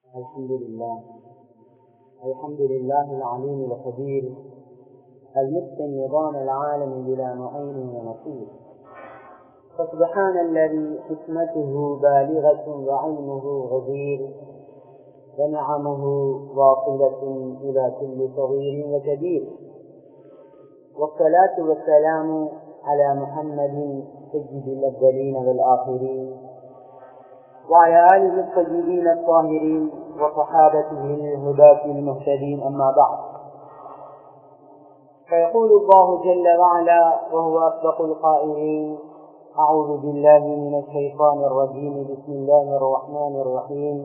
الحمد لله الحمد لله العليم الخبير المتقن نظام العالم بلا معين ونصير فسبحان الذي حكمته بالغة وعلمه غزير ونعمه واصلة إلى كل صغير وكبير والصلاة والسلام على محمد سيد الأولين والآخرين وعلى آله الطيبين الطاهرين وصحابته الهداة المهتدين أما بعد فيقول الله جل وعلا وهو أصدق القائلين أعوذ بالله من الشيطان الرجيم بسم الله الرحمن الرحيم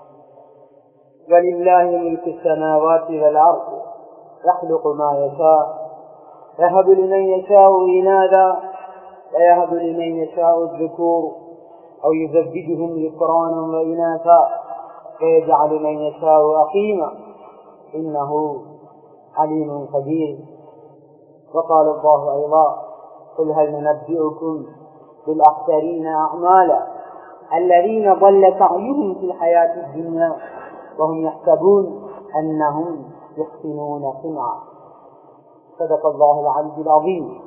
ولله ملك السماوات والأرض يخلق ما يشاء يهب لمن يشاء إناثا ويهب لمن يشاء الذكور أو يزوجهم ذكرانا وإناثا ويجعل من يشاء أقيما إنه عليم قدير وقال الله أيضا قل هل ننبئكم بالأخسرين أعمالا الذين ضل سعيهم في الحياة الدنيا وهم يحسبون أنهم يحسنون صنعا صدق الله العلي العظيم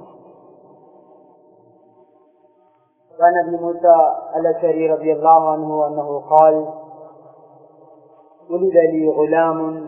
وعن ابي موسى الاشعري رضي الله عنه انه قال ولد لي غلام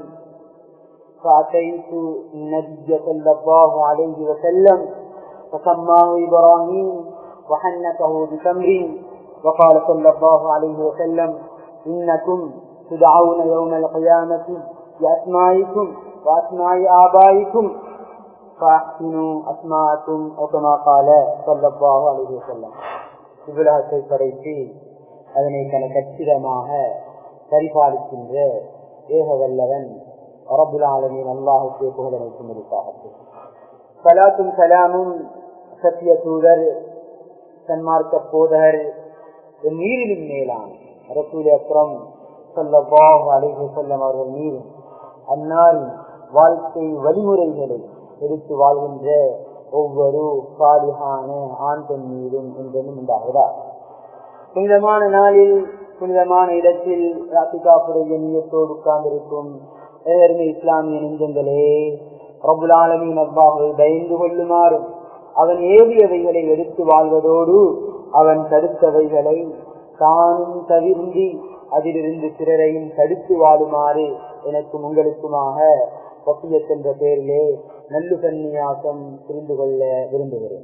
فاتيت النبي صلى الله عليه وسلم فسماه ابراهيم وحنكه بتمر وقال صلى الله عليه وسلم انكم تدعون يوم القيامه باسمائكم واسماء ابائكم فاحسنوا اسماءكم او كما قال صلى الله عليه وسلم இவ்வுலகத்தை படைத்து அதனை தன கச்சிதமாக பரிபாலிக்கின்ற ஏக வல்லவன் அரபுல் ஆலமின் அல்லாஹுக்கு புகழமைக்கும் இருப்பாகட்டும் சலாத்தும் சலாமும் சத்திய தூதர் சன்மார்க்க போதகர் நீரிலும் மேலான ரசூல் அக்ரம் சொல்லப்பாஹ் அலைஹு செல்லம் அவர்கள் மீது அந்நாளின் வாழ்க்கை வழிமுறைகளை எடுத்து வாழ்கின்ற ஒவ்வொரு சாலிகான ஆண் பெண் மீதும் என்றும் உண்டாகுதா புனிதமான நாளில் புனிதமான இடத்தில் ராசிகாப்புடைய நீயத்தோடு உட்கார்ந்திருக்கும் எதர்மை இஸ்லாமிய நெஞ்சங்களே பிரபுலாலமின் அப்பாவை பயந்து கொள்ளுமாறும் அவன் ஏவியவைகளை எடுத்து வாழ்வதோடு அவன் தடுத்தவைகளை தானும் தவிர்ந்தி அதிலிருந்து பிறரையும் தடுத்து வாழுமாறு எனக்கும் உங்களுக்குமாக பசியத் என்ற பெயரிலே நல்லு கன்னியாசம் புரிந்து கொள்ள விரும்புகிறேன்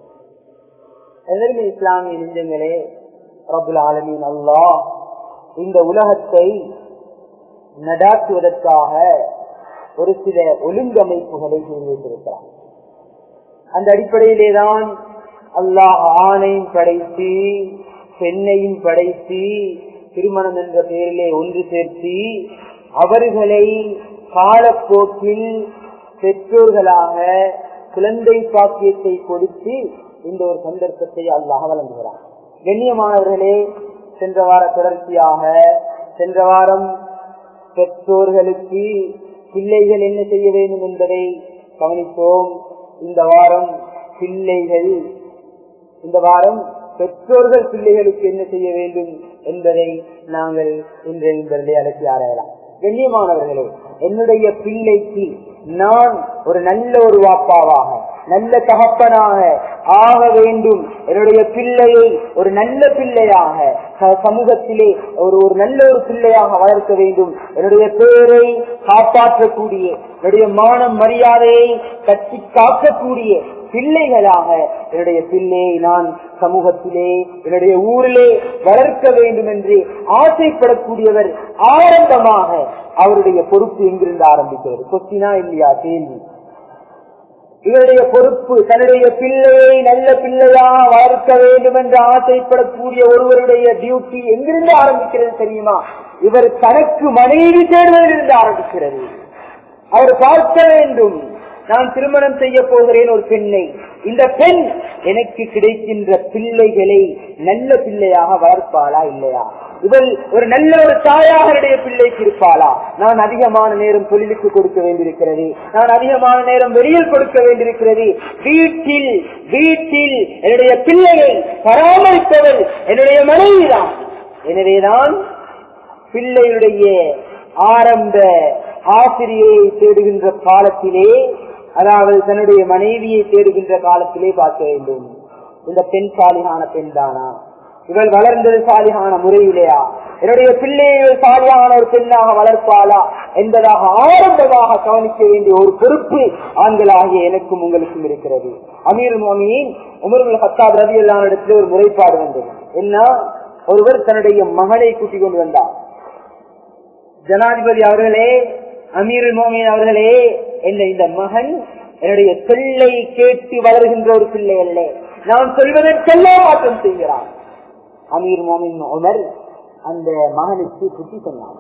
எதற்கு இஸ்லாமிய நெஞ்சங்களே ரபுல் ஆலமின் அல்லாஹ் இந்த உலகத்தை நடாத்துவதற்காக ஒரு சில ஒழுங்கமைப்புகளை செய்து வைத்திருக்கிறார் அந்த அடிப்படையிலே தான் அல்லாஹ் ஆணையும் படைத்து பெண்ணையும் படைத்து திருமணம் என்ற பெயரிலே ஒன்று சேர்த்து அவர்களை காலப்போக்கில் பெற்றோர்களாக குழந்தை பாக்கியத்தை கொடுத்து இந்த ஒரு சந்தர்ப்பத்தை அல்லாஹ் வழங்குகிறார் கண்ணியமானவர்களே சென்ற வார தொடர்ச்சியாக சென்ற வாரம் பெற்றோர்களுக்கு பிள்ளைகள் என்ன செய்ய வேண்டும் என்பதை கவனித்தோம் இந்த வாரம் பிள்ளைகள் இந்த வாரம் பெற்றோர்கள் பிள்ளைகளுக்கு என்ன செய்ய வேண்டும் என்பதை நாங்கள் இன்றைய இந்த அழைச்சி ஆராயலாம் கண்ணியமானவர்களே என்னுடைய பிள்ளைக்கு நான் ஒரு நல்ல ஒரு வாப்பாவாக நல்ல தகப்பனாக ஆக வேண்டும் என்னுடைய பிள்ளையை ஒரு நல்ல பிள்ளையாக சமூகத்திலே ஒரு ஒரு நல்ல ஒரு பிள்ளையாக வளர்க்க வேண்டும் என்னுடைய பேரை காப்பாற்றக்கூடிய என்னுடைய மானம் மரியாதையை கட்டி காக்கக்கூடிய பிள்ளைகளாக என்னுடைய பிள்ளையை நான் சமூகத்திலே என்னுடைய ஊரிலே வளர்க்க வேண்டும் என்று ஆசைப்படக்கூடியவர் ஆரம்பமாக அவருடைய பொறுப்பு எங்கிருந்து ஆரம்பிக்கிறது கொஸ்டினா இல்லையா கேள்வி இவருடைய பொறுப்பு தன்னுடைய பிள்ளையை நல்ல பிள்ளையாக வளர்க்க வேண்டும் என்று ஆசைப்படக்கூடிய ஒருவருடைய டியூட்டி எங்கிருந்து ஆரம்பிக்கிறது தெரியுமா இவர் தனக்கு மனைவி தேர்வதிலிருந்து ஆரம்பிக்கிறது அவர் பார்க்க வேண்டும் நான் திருமணம் செய்ய போகிறேன் ஒரு பெண்ணை இந்த பெண் எனக்கு கிடைக்கின்ற பிள்ளைகளை நல்ல பிள்ளையாக வளர்ப்பாளா இல்லையா இவள் ஒரு நல்ல ஒரு தாயாகருடைய பிள்ளைக்கு இருப்பாளா நான் அதிகமான நேரம் தொழிலுக்கு கொடுக்க வேண்டியிருக்கிறது நான் அதிகமான நேரம் வெளியில் கொடுக்க வேண்டியிருக்கிறது வீட்டில் வீட்டில் என்னுடைய பிள்ளையை பராமரிப்பவள் என்னுடைய மனைவிதான் எனவேதான் பிள்ளையுடைய ஆரம்ப ஆசிரியை தேடுகின்ற காலத்திலே அதாவது தன்னுடைய மனைவியை தேடுகின்ற காலத்திலே பார்க்க வேண்டும் இந்த பெண் சாலிகான பெண் தானா இவள் வளர்ந்தது சாலிகான முறையிலேயா என்னுடைய பிள்ளையை சாலியான ஒரு பெண்ணாக வளர்ப்பாளா என்பதாக ஆரம்பமாக கவனிக்க வேண்டிய ஒரு பொறுப்பு ஆண்களாகிய எனக்கும் உங்களுக்கும் இருக்கிறது அமீர் மோமியின் உமர்கள் பத்தாப் ரவி இடத்துல ஒரு முறைப்பாடு வந்தது என்ன ஒருவர் தன்னுடைய மகனை கூட்டிக் கொண்டு வந்தார் ஜனாதிபதி அவர்களே அமீர் மோமின் அவர்களே என்ற இந்த மகன் என்னுடைய சொல்லை கேட்டு வளர்கின்ற ஒரு பிள்ளை அல்ல நான் சொல்வதற்கெல்லாம் மாற்றம் செய்கிறான் அமீர் மோமின் உமர் அந்த மகனுக்கு புத்தி சொன்னான்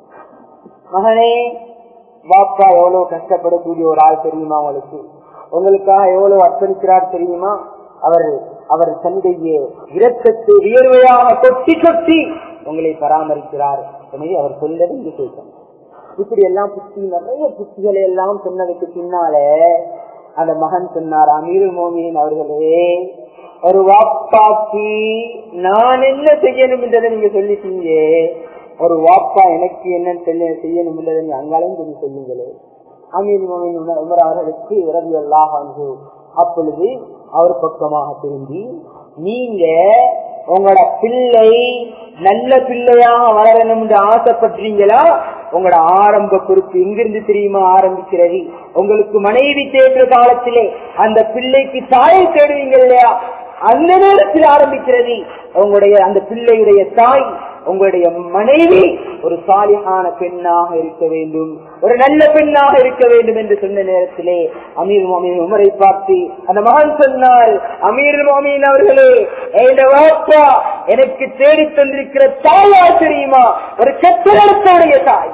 மகனே பாப்பா எவ்வளவு கஷ்டப்படக்கூடிய ஒரு ஆள் தெரியுமா உங்களுக்கு உங்களுக்காக எவ்வளவு அர்ப்பணிக்கிறார் தெரியுமா அவர் அவர் தன்னுடைய இரத்தத்தை வியர்வையாக கொட்டி கொட்டி உங்களை பராமரிக்கிறார் எனவே அவர் சொல்றது இங்கு கேட்கணும் இப்படி எல்லாம் புத்தி நிறைய புத்திகளை எல்லாம் சொன்னதுக்கு பின்னாலே அந்த மகன் சொன்னார் அமீர் மோமின் அவர்களே ஒரு வாப்பாக்கு நான் என்ன செய்யணும் என்றதை நீங்க சொல்லிட்டீங்க ஒரு வாப்பா எனக்கு என்ன செய்யணும் என்றதை நீங்க அங்காலையும் சொல்லி சொல்லுங்களே அமீர் மோமின் உமர் அவர்களுக்கு உறவி அல்லாஹ் அப்பொழுது அவர் பக்கமாக திரும்பி நீங்க உங்களோட பிள்ளை நல்ல பிள்ளையாக வளரணும் என்று ஆசைப்பட்டீங்களா உங்களோட ஆரம்ப பொறுப்பு எங்கிருந்து தெரியுமா ஆரம்பிக்கிறது உங்களுக்கு மனைவி தேடுற காலத்திலே அந்த பிள்ளைக்கு தாயை தேடுவீங்க இல்லையா அந்த நேரத்தில் ஆரம்பிக்கிறது உங்களுடைய அந்த பிள்ளையுடைய தாய் உங்களுடைய மனைவி ஒரு சாலியான பெண்ணாக இருக்க வேண்டும் ஒரு நல்ல பெண்ணாக இருக்க வேண்டும் என்று சொன்ன நேரத்திலே அமீர் மோமின் உமரை பார்த்து அந்த மகன் சொன்னால் அமீர் மோமின் அவர்களே வாப்பா எனக்கு தேடி தந்திருக்கிற தாயா தெரியுமா ஒரு கத்திரத்துடைய தாய்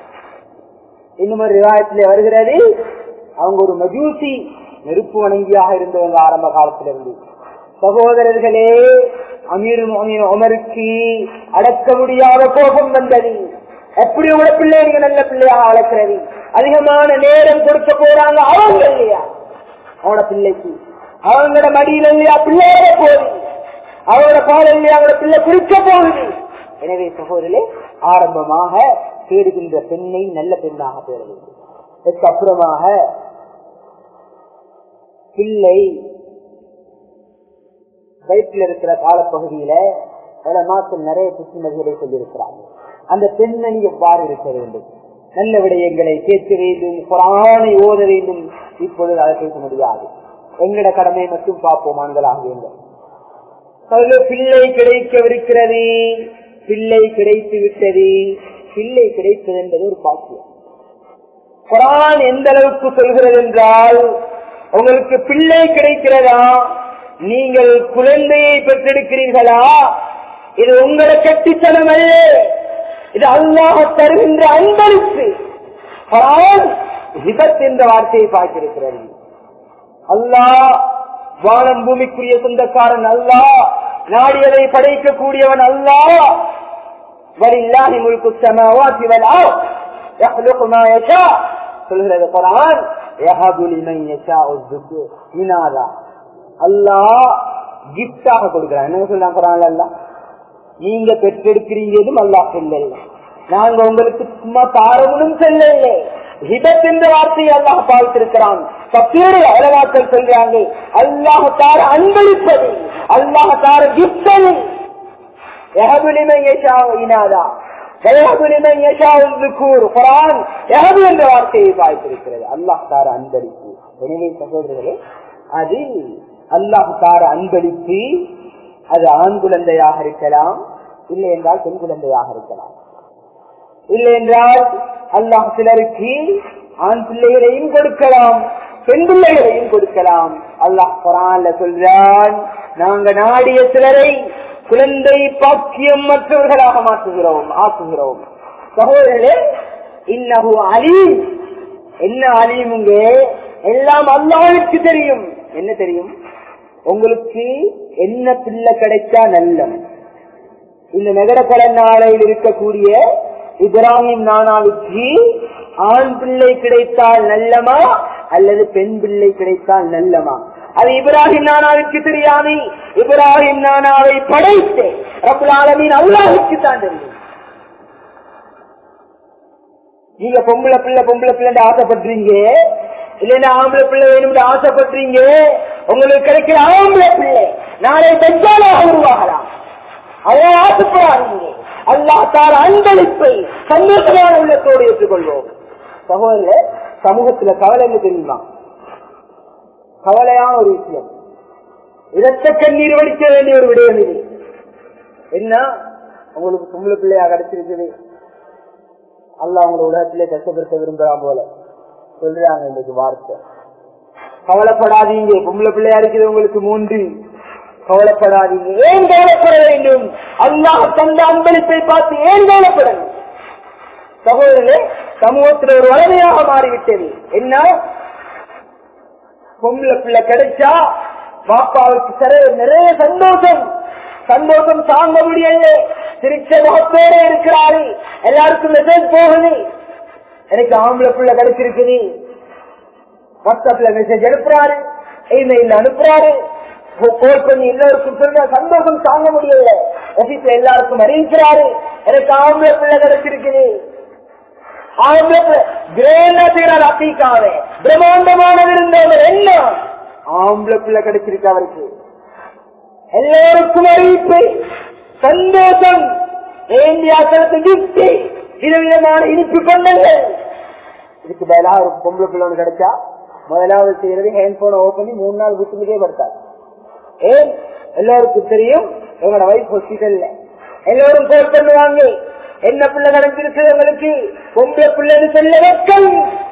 இன்னும் ஒரு விவாதத்திலே வருகிறது அவங்க ஒரு மஜூசி நெருப்பு வணங்கியாக இருந்தவங்க ஆரம்ப காலத்திலிருந்து சகோதரர்களே அமீர் உமருக்கு அடக்க முடியாத கோபம் வந்தது எப்படி உங்களோட பிள்ளை நீங்க நல்ல பிள்ளையாக வளர்க்கிறது அதிகமான நேரம் கொடுக்க போறாங்க அவங்க இல்லையா அவனோட பிள்ளைக்கு அவங்களோட மடியில இல்லையா பிள்ளையோட போகுது அவரோட பால் இல்லையா அவங்களோட பிள்ளை குடிக்க போகுது எனவே சகோதரே ஆரம்பமாக தேடுகின்ற பெண்ணை நல்ல பெண்ணாக தேட வேண்டும் இதற்கு அப்புறமாக பிள்ளை வயிற்றில் இருக்கிற காலப்பகுதியில பல நாட்கள் நிறைய புத்திமதிகளை சொல்லியிருக்கிறாங்க அந்த பெண்ணணி எவ்வாறு இருக்க வேண்டும் நல்ல விடயங்களை கேட்க வேண்டும் குரானை ஓத வேண்டும் இப்பொழுது அதை பேச முடியாது எங்கட கடமை மட்டும் பார்ப்போம் ஆண்களாக வேண்டும் பிள்ளை கிடைக்கவிருக்கிறது பிள்ளை கிடைத்து விட்டது பிள்ளை கிடைப்பது என்பது ஒரு பாக்கியம் குரான் எந்த அளவுக்கு சொல்கிறது என்றால் உங்களுக்கு பிள்ளை கிடைக்கிறதா நீங்கள் குழந்தையை பெற்றெடுக்கிறீர்களா இது உங்களை கட்டித்தனம் அல்ல இது அல்லாஹ் தருகின்ற அன்பளிப்பு ஹிபத் என்ற வார்த்தையை பார்த்திருக்கிறது அல்லாஹ் வானம் பூமிக்குரிய சொந்தக்காரன் அல்லாஹ் நாடியதை படைக்கக்கூடியவன் அல்லாஹ் வரில்லாஹி முல்கு சமாவாத்தி வல் அர்த் يخلق ما يشاء சொல்கிறது குர்ஆன் يهب لمن يشاء الذكور இனாதா அல்லாஹ் கிஃப்டாக கொடுக்கிறான் என்ன சொல்றான் குரான்ல அல்லாஹ் நீங்க பெற்றெடுக்கிறீங்களும் அல்லாஹ் சொல்லல நாங்க உங்களுக்கு சும்மா தாரவனும் சொல்லல ஹிபத் என்ற வார்த்தையை அல்லாஹ் பார்த்திருக்கிறான் பப்பேறு அழகாக்கள் சொல்றாங்க அல்லாஹ் தார அன்பளிப்பது அல்லாஹ் தார கிஃப்டது இனாதா என்ற வார்த்தையை பார்த்திருக்கிறது அல்லாஹ் தார அன்பளிப்பு எனவே சகோதரர்களே அது அல்லாஹ் தார அன்பளிப்பு அது ஆண் குழந்தையாக இருக்கலாம் இல்லை என்றால் பெண் குழந்தையாக இருக்கலாம் இல்லை என்றால் அல்லாஹ் சிலருக்கு ஆண் பிள்ளைகளையும் கொடுக்கலாம் பெண் பிள்ளைகளையும் கொடுக்கலாம் அல்லாஹ் குரான்ல சொல்றான் நாங்க நாடிய சிலரை குழந்தை பாக்கியம் மற்றவர்களாக மாற்றுகிறோம் ஆக்குகிறோம் சகோதரர்களே இன்னகு அலீம் என்ன அலீமுங்க எல்லாம் அல்லாவுக்கு தெரியும் என்ன தெரியும் உங்களுக்கு என்ன பிள்ளை கிடைச்சா நல்ல இந்த நகரக்கல நாளையில் இருக்கக்கூடிய இப்ராஹிம் நானாவுக்கு ஆண் பிள்ளை கிடைத்தால் நல்லமா அல்லது பெண் பிள்ளை கிடைத்தால் நல்லமா அது இப்ராஹிம் நானாவுக்கு தெரியாது இப்ராஹிம் நானாவை படைத்து ரபுல் ஆலமின் அல்லாஹுக்கு தான் தெரியும் நீங்க பொம்பளை பிள்ளை பொம்பளை பிள்ளை ஆசைப்படுறீங்க இல்லைன்னா ஆம்பளை பிள்ளை வேணும்னு ஆசைப்படுறீங்க உங்களுக்கு கிடைக்கிற ஆம்பளை பிள்ளை நாளை பெஞ்சாலாக உருவாகலாம் அதை ஆசைப்படாதீங்க அல்லா தார அன்பளிப்பை சந்தோஷமான உள்ளத்தோடு ஏற்றுக்கொள்வோம் சகோதரர் சமூகத்துல கவலை என்ன தெரியுமா கவலையான ஒரு விஷயம் இரத்த கண்ணீர் வடிக்க வேண்டிய ஒரு விடயம் இது என்ன உங்களுக்கு பொம்பளை பிள்ளையா கிடைச்சிருக்குது அல்ல அவங்கள உலகத்திலே கஷ்டப்படுத்த விரும்புறான் போல சொல்றாங்க இன்னைக்கு வார்த்தை கவலைப்படாதீங்க பொம்பளை பிள்ளையா இருக்குது உங்களுக்கு மூன்று கவலைப்படாதீங்க ஏன் கவலைப்பட வேண்டும் அல்லாஹ் தந்த அன்பளிப்பை பார்த்து ஏன் கவலைப்படணும் சகோதரர்களே சமூகத்தில் ஒரு வளமையாக மாறிவிட்டது என்ன பொம்பளை பிள்ளை கிடைச்சா பாப்பாவுக்கு சிற நிறைய சந்தோஷம் சந்தோஷம் தாங்க முடியல சிரிச்ச முகத்தோட இருக்கிறாரு எல்லாருக்கும் மெசேஜ் போகுது எனக்கு ஆம்பளை பிள்ளை கிடைச்சிருக்குது வாட்ஸ்அப்ல மெசேஜ் அனுப்புறாரு இமெயில் அனுப்புறாரு கோல் பண்ணி எல்லாருக்கும் சொல்ற சந்தோஷம் தாங்க முடியல ஆபீஸ்ல எல்லாருக்கும் அறிவிக்கிறாரு எனக்கு ஆம்பளை பிள்ளை கிடைச்சிருக்குது ஆம்பளை பிள்ளை கிரேனா செய்யறாரு அத்திக்காவே பிரம்மாண்டமானது இருந்தவர் என்ன ஆம்பளை பிள்ளை கிடைச்சிருக்கு அவருக்கு எல்லோருக்கும் அறிவிப்பு சந்தோஷம் வேண்டியாக்களுக்கு கிஃப்ட் விதவிதமான இனிப்பு கொண்டங்கள் இதுக்கு பதிலா ஒரு பொம்பளை பிள்ளை ஒண்ணு கிடைச்சா முதலாவது செய்யறது ஹேண்ட் போனை ஓபன் பண்ணி மூணு நாள் வீட்டுக்கே படுத்தார் ஏன் எல்லாருக்கும் தெரியும் இவங்களோட வைஃப் ஹாஸ்பிட்டல்ல எல்லாரும் கோல் பண்ணுவாங்க என்ன பிள்ளை நடந்திருக்கு உங்களுக்கு பொம்பளை பிள்ளைன்னு சொல்ல வெக்கம்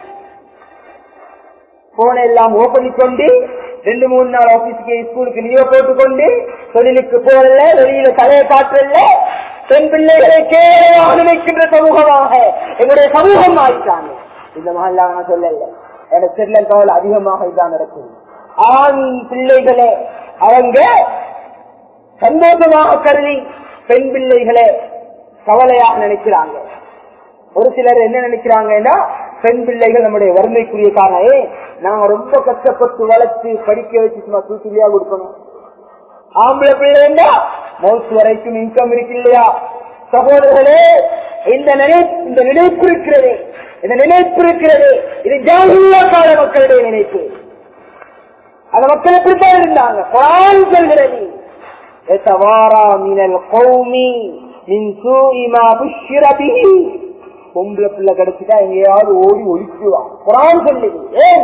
போனை எல்லாம் ஓபன் கொண்டு ரெண்டு மூணு நாள் ஆபீஸ்க்கு ஸ்கூலுக்கு லீவ் போட்டுக்கொண்டு தொழிலுக்கு போறல வெளியில தலையை காட்டுறல பெண் பிள்ளைகளை கேவலமாக நினைக்கின்ற சமூகமாக எங்களுடைய சமூகம் ஆயிட்டாங்க இந்த மாதிரி நான் சொல்லல எனக்கு ஸ்ரீலங்காவில் அதிகமாக இதான் நடக்குது ஆண் பிள்ளைகளே அவங்க சந்தோஷமாக கருதி பெண் பிள்ளைகளை கவலையாக நினைக்கிறாங்க ஒரு சிலர் என்ன நினைக்கிறாங்கன்னா பெண் பிள்ளைகள் நம்முடைய வறுமைக்குரிய காரணம் நாங்க ரொம்ப கஷ்டப்பட்டு வளர்த்து படிக்க வச்சு சும்மா தூக்கிலியா கொடுக்கணும் ஆம்பளை பிள்ளைன்னா மவுத்து வரைக்கும் இன்கம் இருக்கு இல்லையா சகோதரர்களே இந்த நினைப்பு இந்த நினைப்பு இருக்கிறது இந்த நினைப்பு இருக்கிறது இது ஜாகில்லா கால மக்களுடைய நினைப்பு அந்த மக்கள் எப்படித்தான் இருந்தாங்க குரான் சொல்கிறது எத்தவாரா மினல் கௌமி மின் சூஇமா புஷ்ர பிஹி பொம்பளை பிள்ளை கிடைச்சிட்டா எங்கேயாவது ஓடி ஒழிச்சுவான் குரான் சொல்லுது ஏன்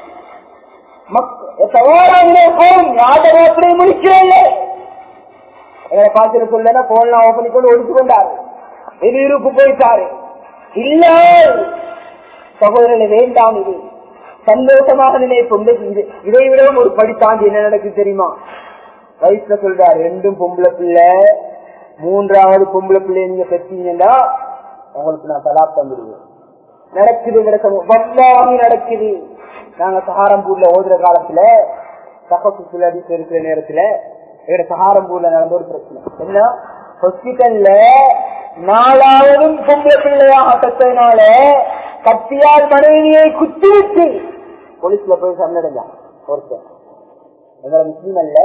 யாதனை முடிக்கிறேன் எங்களை பார்த்துட்டு சொல்ல போன்லாம் ஓப்பன் பண்ணி கொண்டு ஒழிச்சு கொண்டாரு வெளியூருக்கு போயிட்டாரு இல்ல சகோதரனை வேண்டாம் இது சந்தோஷமாக நினைப்போம் இதை விடவும் ஒரு படி தாண்டி என்ன நடக்குது தெரியுமா வயசுல சொல்றாரு ரெண்டும் பொம்பளை பிள்ளை மூன்றாவது பொம்பளை பிள்ளை நீங்க பெற்றீங்கன்னா உங்களுக்கு நான் தலாப் தந்துடுவேன் நடக்குது வல்லாமி நடக்குது நாங்க சஹாரம்பூர்ல ஓதுற காலத்துல சகசுல இருக்கிற நேரத்துல எங்க சஹாரம்பூர்ல நடந்த ஒரு பிரச்சனை என்ன ஹாஸ்பிட்டல்ல நாலாவதும் பொம்பளை பிள்ளையாக பெற்றதுனால கத்தியால் மனைவியை குத்திவிட்டு போலீஸ்ல போய் சரணடைஞ்சான் ஒருத்தர் எங்களை முஸ்லீம் அல்ல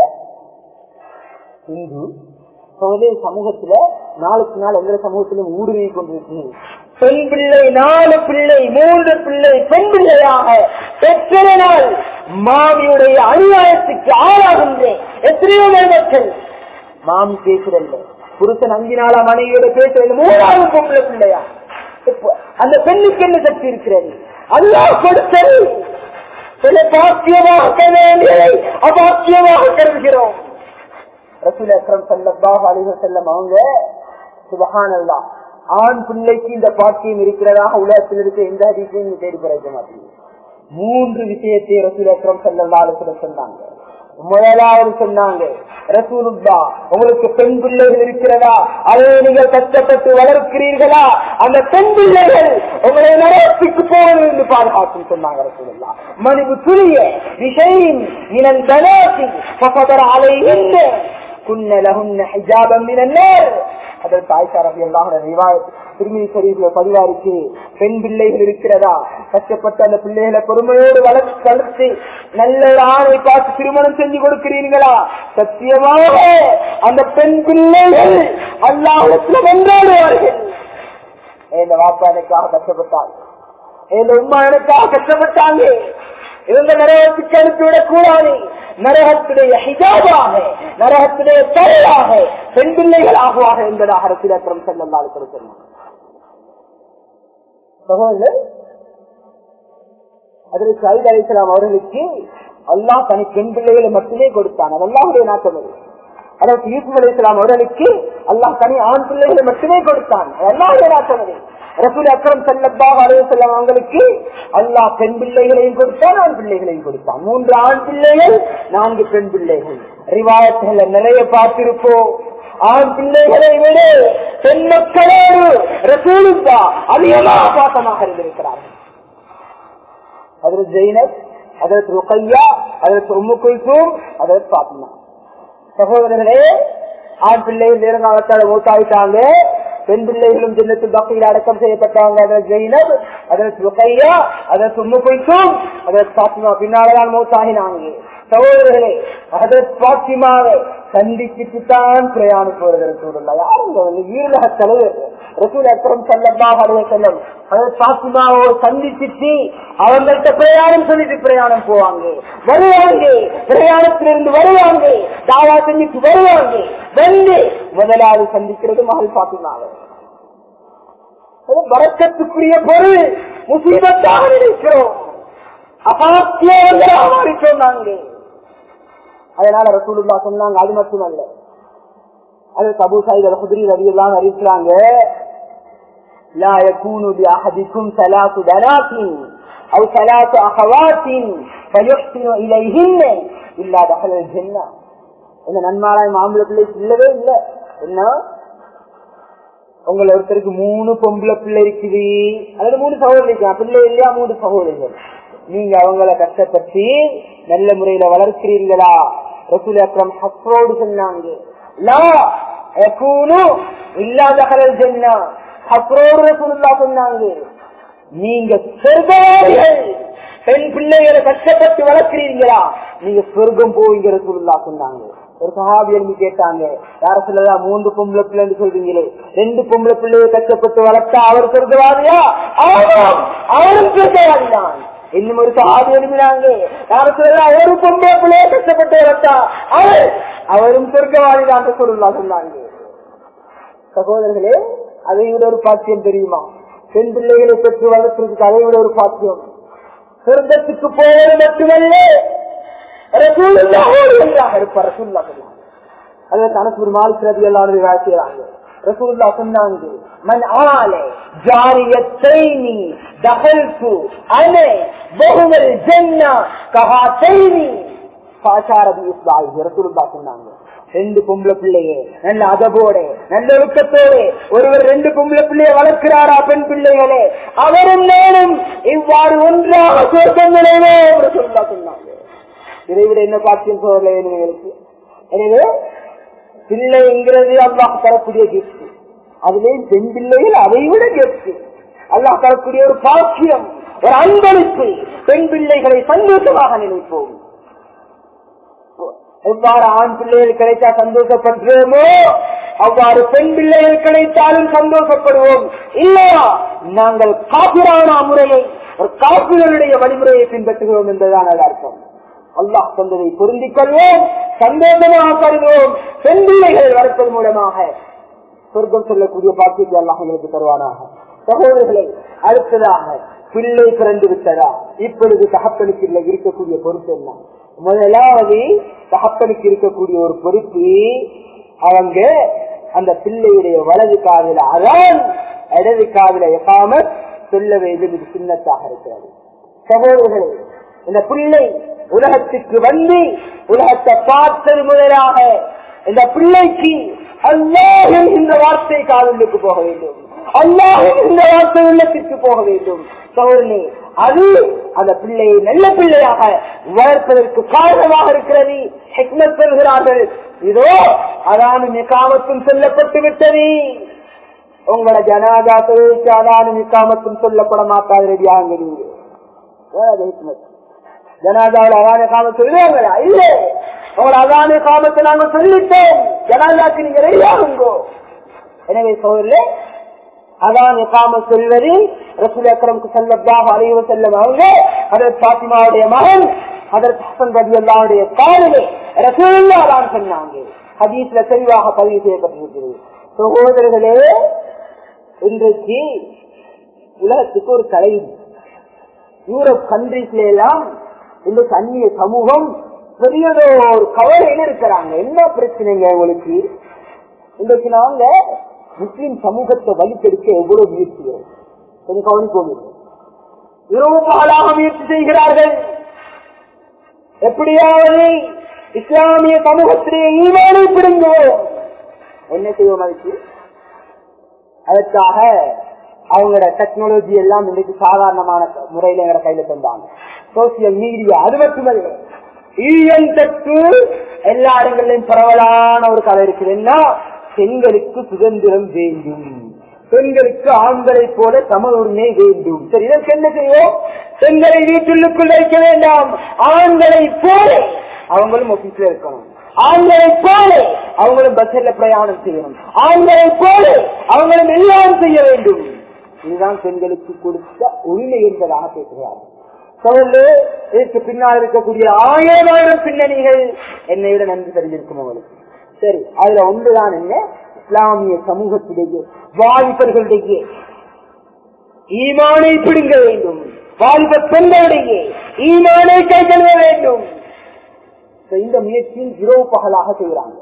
இந்து சமூகத்துல நாளுக்கு நாள் எங்க சமூகத்திலும் ஊடுருவி கொண்டிருக்கு பெண் பிள்ளை நாலு பிள்ளை மூன்று பிள்ளை பெண் பிள்ளையாக எத்தனை நாள் மாமியுடைய அநியாயத்துக்கு ஆளாகின்றேன் எத்தனையோ மக்கள் மாமி பேசுறல்ல புருஷன் அஞ்சு நாளா மனைவியோட பேசுறது மூணாவது பொம்பளை பிள்ளையா அந்த பெண்ணுக்கு என்ன சக்தி இருக்கிறது அல்லா கொடுத்தது சில பாக்கியமாக வேண்டியதை அபாக்கியமாக கருதுகிறோம் ரசூல் அக்ரம் சல்லல்லாஹு அலைஹி வஸல்லம் அவங்க சுபஹானல்லா ஆண் பிள்ளைக்கு இந்த பாக்கியம் இருக்கிறதாக உலகத்தில் இருக்க எந்த அதிசயம் நீங்க தேடி பிறக்க மாட்டீங்க மூன்று விஷயத்தை ரசூல் அக்ரம் சல்லல்லாஹு அலைஹி வஸல்லம் சொன்னாங்க முதலாவது சொன்னாங்க ரசூலுல்லா உங்களுக்கு பெண் பிள்ளைகள் இருக்கிறதா அதை நீங்கள் கஷ்டப்பட்டு வளர்க்கிறீர்களா அந்த பெண் பிள்ளைகள் உங்களை நரகத்துக்கு போகணும் என்று பாதுகாக்கும் சொன்னாங்க ரசூலுல்லா மனித துணிய விஷயம் இனன் தனாசி பகதர் அலை என்ன குன்ன லகுன்ன ஹிஜாபம் மினன்னார் அதற்கு ஆயிஷா ரபி அல்லாஹோட ரிவாயத் திருமதி சரீஃப்ல பதிவாருக்கு பெண் பிள்ளைகள் இருக்கிறதா கஷ்டப்பட்ட அந்த பிள்ளைகளை பொறுமையோடு வளர்த்து வளர்த்து நல்ல ஒரு ஆணை பார்த்து திருமணம் செஞ்சு கொடுக்கிறீர்களா சத்தியமாக அந்த பெண் பிள்ளைகள் அல்லாஹத்துல வென்றாடுவார்கள் இந்த வாப்பா எனக்காக கஷ்டப்பட்டார் எங்க உமா எனக்காக கஷ்டப்பட்டாங்க இவங்க நரகத்துக்கு அனுப்பிவிடக் கூடாது நரகத்துடைய ஹிஜாபாக நரகத்துடைய தலையாக பெண் பிள்ளைகள் ஆகுவாக என்பதாக அரசியலம் செல்லல்லாது சொன்னார் சகோதரர் அதில் சயித் அலிஸ்லாம் அவர்களுக்கு அல்லாஹ் தனி பெண் பிள்ளைகளை மட்டுமே கொடுத்தான் அது அல்லாஹுடைய நாட்டம் அது அதாவது யூசுப் அலி இஸ்லாம் அவர்களுக்கு அல்லாஹ் தனி ஆண் பிள்ளைகளை மட்டுமே கொடுத்தான் அது அல்லாஹுடைய நாட்டம் அது ரசூல் அக்ரம் செல்லப்பாக அலைய செல்லம் அவங்களுக்கு அல்லாஹ் பெண் பிள்ளைகளையும் கொடுத்தான் ஆண் பிள்ளைகளையும் கொடுத்தான் மூன்று ஆண் பிள்ளைகள் நான்கு பெண் பிள்ளைகள் ரிவாயத்துல நிறைய பார்த்திருப்போம் ஆண் பிள்ளைகளை விட பெண் மக்களோடு ரசூலுல்லா அதிகமாக பாசமாக இருந்திருக்கிறார்கள் அதற்கு ஜெயினப் அதற்கு ருக்கையா அதற்கு உம்மு குல்சூம் அதற்கு பாத்திமா சகோதரர்களே ஆண் பிள்ளைகள் நேரங்காலத்தால மூத்தாயிட்டாங்க பெண் பிள்ளைகளும் ஜின்னத்தில் பக்தியில் அடக்கம் செய்யப்பட்டாங்க அதற்கு ஜெயினப் அதற்கு ருக்கையா அதற்கு உம்மு குல்சூம் அதற்கு பாத்திமா பின்னால்தான் மூத்தாகினாங்க சகோதரர்களே அதற்கு பாத்திமாவை சந்திச்சுட்டு தான் பிரயாணம் போறது ரசூலுல்லா யாருங்க ஈரலக தலைவர் ரசூல் அக்கரம் செல்லமாக அடைய செல்லம் அதற்கு பாத்திமாவோட சந்திச்சுட்டு அவங்கள்ட்ட பிரயாணம் சொல்லிட்டு பிரயாணம் போவாங்க வருவாங்க பிரயாணத்திலிருந்து வருவாங்க தாவா செஞ்சுட்டு வருவாங்க வந்து முதலாவது சந்திக்கிறது மகள் பாத்திமாவை வரக்கத்துக்குரிய பொருள் முசீபத்தாக இருக்கிறோம் அபாத்தியாக மாறிட்டோம் நாங்கள் அதனால ரசூலுல்லா சொன்னாங்க அது மட்டுமல்ல அது கபூ சாயித் அல் குதிரி ரவி எல்லாம் அறிவிக்கிறாங்க لا يكون لأحدكم ثلاث بنات أو ثلاث أخوات فيحسن إليهن إلا دخل الجنة இந்த நன்மாராய் மாம்பழ பிள்ளை இல்லவே இல்லை என்ன உங்களை ஒருத்தருக்கு மூணு பொம்பளை பிள்ளை இருக்குது அல்லது மூணு சகோதரிக்கலாம் பிள்ளை இல்லையா மூணு சகோதரிகள் நீங்க அவங்கள கஷ்டப்பட்டு நல்ல முறையில வளர்க்கிறீர்களா ரசூல் அக்ரம் ஹஸ்ரோடு சொன்னாங்க இல்லாத கலல் சொன்னா ஹஸ்ரோடு ரசூலுல்லா சொன்னாங்க நீங்க சொர்க்கவாதிகள் பெண் பிள்ளைகளை கஷ்டப்பட்டு வளர்க்கிறீங்களா நீங்க சொர்க்கம் போவீங்க ரசூலுல்லா சொன்னாங்க ஒரு சஹாபி எழுந்து கேட்டாங்க யார சொல்லலாம் மூன்று பொம்பளை பிள்ளைன்னு சொல்றீங்களே ரெண்டு பொம்பளை பிள்ளையை கஷ்டப்பட்டு வளர்த்தா அவர் சொர்க்கவாதியா ஆமாம் அவரும் சொர்க்கவாதிதான் இன்னும் ஒரு சாதி எழுப்பினாங்க யார சொல்லலாம் ஒரு பொம்பளை பிள்ளைய கஷ்டப்பட்டு வளர்த்தா அவர் அவரும் சொர்க்கவாதி தான் சொல்லலாம் சொன்னாங்க சகோதரர்களே அதை விட ஒரு பாக்கியம் தெரியுமா பெண் பிள்ளைகளை பெற்று வளர்த்துறதுக்கு அதை விட ஒரு பாக்கியம் சொர்க்கத்துக்கு போவது மட்டுமல்ல இருப்பார் ரசூல்லா சொன்னாங்க அதை தனக்கு ஒரு மாலிக் ரவி எல்லாரும் வாழ்க்கிறாங்க ரசூல்லா சொன்னாங்க மன் ஆலே ஜாரியத்தைனி தகல்து அனே பகுமல் ஜன்னா கஹாத்தைனி பாசாரதி இஸ்லாஹி ரசூல்லா சொன்னாங்க ரெண்டு பொம்பளை பிள்ளைய நல்ல அதபோட நல்ல ஒழுக்கத்தோட ஒருவர் ரெண்டு பொம்பளை பிள்ளைய வளர்க்கிறாரா பெண் பிள்ளைகளே அவரும் நானும் இவ்வாறு ஒன்றாக சொர்க்கம் நிலைவே சொல்லா சொன்னாங்க இதை விட என்ன பாக்கியம் சோழர்களுக்கு எனவே பிள்ளைங்கிறது அல்லாஹ் தரக்கூடிய கிஃப்ட் அதுலேயும் பெண் பிள்ளைகள் அதை விட கிஃப்ட் அல்லாஹ் தரக்கூடிய ஒரு பாக்கியம் ஒரு அன்பளிப்பு பெண் பிள்ளைகளை சந்தோஷமாக நினைப்போம் எவ்வாறு ஆண் பிள்ளைகள் கிடைத்தா சந்தோஷப்படுறோமோ அவ்வாறு பெண் பிள்ளைகள் கிடைத்தாலும் சந்தோஷப்படுவோம் இல்லையா நாங்கள் காப்பிரான முறையை ஒரு காப்பிகளுடைய வழிமுறையை பின்பற்றுகிறோம் என்பதுதான் அது அர்த்தம் அல்லாஹ் சொன்னதை பொருந்திக் கொள்வோம் சந்தோஷமாக கருதுவோம் பெண் பிள்ளைகள் வளர்ப்பது மூலமாக சொர்க்கம் சொல்லக்கூடிய பாக்கியத்தை அல்லாஹ் எங்களுக்கு தருவானாக சகோதரர்களை அடுத்ததாக பிள்ளை பிறந்து விட்டதா இப்பொழுது தகப்பனுக்கு இல்லை இருக்கக்கூடிய பொறுப்பு என்ன முதலாவது தகப்பனுக்கு இருக்கக்கூடிய ஒரு பொறுப்பு அவங்க அந்த பிள்ளையுடைய வலது காதல அதான் இடது காதல எகாம சொல்ல வேண்டும் இது சின்னத்தாக இருக்கிறது சகோதரர்களே இந்த பிள்ளை உலகத்துக்கு வந்து உலகத்தை பார்த்தது முதலாக இந்த பிள்ளைக்கு அல்லாஹும் இந்த வார்த்தை காதலுக்கு போக வேண்டும் அல்லாஹும் இந்த வார்த்தை உள்ளத்திற்கு போக வேண்டும் சோழனே அது அந்த பிள்ளையை நல்ல பிள்ளையாக வளர்ப்பதற்கு காரணமாக இருக்கிறது ஹெக்மத் சொல்கிறார்கள் இதோ அதான நிகாமத்தும் சொல்லப்பட்டு விட்டது உங்களோட ஜனாதா தொழிலுக்கு அதான நிக்காமத்தும் சொல்லப்பட மாட்டாது ரெடியாக நீங்க ஜனாதாவில் அதான காமம் சொல்லுவாங்களா இல்ல உங்களோட அதான காமத்தை நாங்க சொல்லிட்டோம் ஜனாதாக்கு நீங்க ரெடியாகுங்கோ எனவே சோழர்களே அதான் எக்காம சொல்வது ரசூல் அக்ரம்க்கு செல்லதாக அலைவ செல்லும் அவங்க அதற்கு பாத்திமாவுடைய மகன் அதற்கு ஹசன் ரபி அல்லாவுடைய காலிலே ரசூல்லா தான் சொன்னாங்க ஹதீஸ்ல தெளிவாக பதிவு செய்யப்பட்டிருக்கிறது சகோதரர்களே இன்றைக்கு உலகத்துக்கு ஒரு கலை யூரோப் கண்ட்ரீஸ்ல எல்லாம் இன்றைக்கு அந்நிய சமூகம் பெரியதோ ஒரு கவலையில இருக்கிறாங்க என்ன பிரச்சனைங்க உங்களுக்கு இன்றைக்கு நாங்க முஸ்லிம் சமூகத்தை வலிக்கெடுக்க எவ்வளவு முயற்சிகிறோம் கொஞ்சம் கவனிப்போம் இரவு பகலாக முயற்சி செய்கிறார்கள் எப்படியாவது இஸ்லாமிய சமூகத்திலே ஈமானை பிடுங்குவோம் என்ன செய்வோம் அதுக்கு அதற்காக அவங்களோட டெக்னாலஜி எல்லாம் இன்னைக்கு சாதாரணமான முறையில எங்க கையில தந்தாங்க சோசியல் மீடியா அது மட்டுமல்ல ஈயன் தட்டு எல்லா இடங்களிலும் பரவலான ஒரு கதை இருக்குதுன்னா பெண்களுக்கு சுதந்திரம் வேண்டும் பெண்களுக்கு ஆண்களை போல சம உரிமை வேண்டும் சரி இதற்கு என்ன செய்வோம் பெண்களை வீட்டுக்குள் வைக்க வேண்டாம் ஆண்களை போல அவங்களும் ஆபீஸ்ல இருக்கணும் ஆண்களை போல அவங்களும் பஸ்ல பிரயாணம் செய்யணும் ஆண்களை போல அவங்களும் எல்லாம் செய்ய வேண்டும் இதுதான் பெண்களுக்கு கொடுத்த உரிமை என்பதாக பேசுகிறார்கள் சொல்லு இதற்கு பின்னால் இருக்கக்கூடிய ஆயிரம் ஆயிரம் பின்னணிகள் என்னை விட நன்றி தெரிஞ்சிருக்கும் அவங்களுக்கு சரி அதுல ஒன்றுதான் என்ன இஸ்லாமிய சமூகத்திலேயே வாலிபர்களுடைய ஈமானை பிடுங்க வேண்டும் வாலிப பெண்களிடையே ஈமானை கை கழுவ வேண்டும் இந்த முயற்சியில் இரவு பகலாக செய்கிறாங்க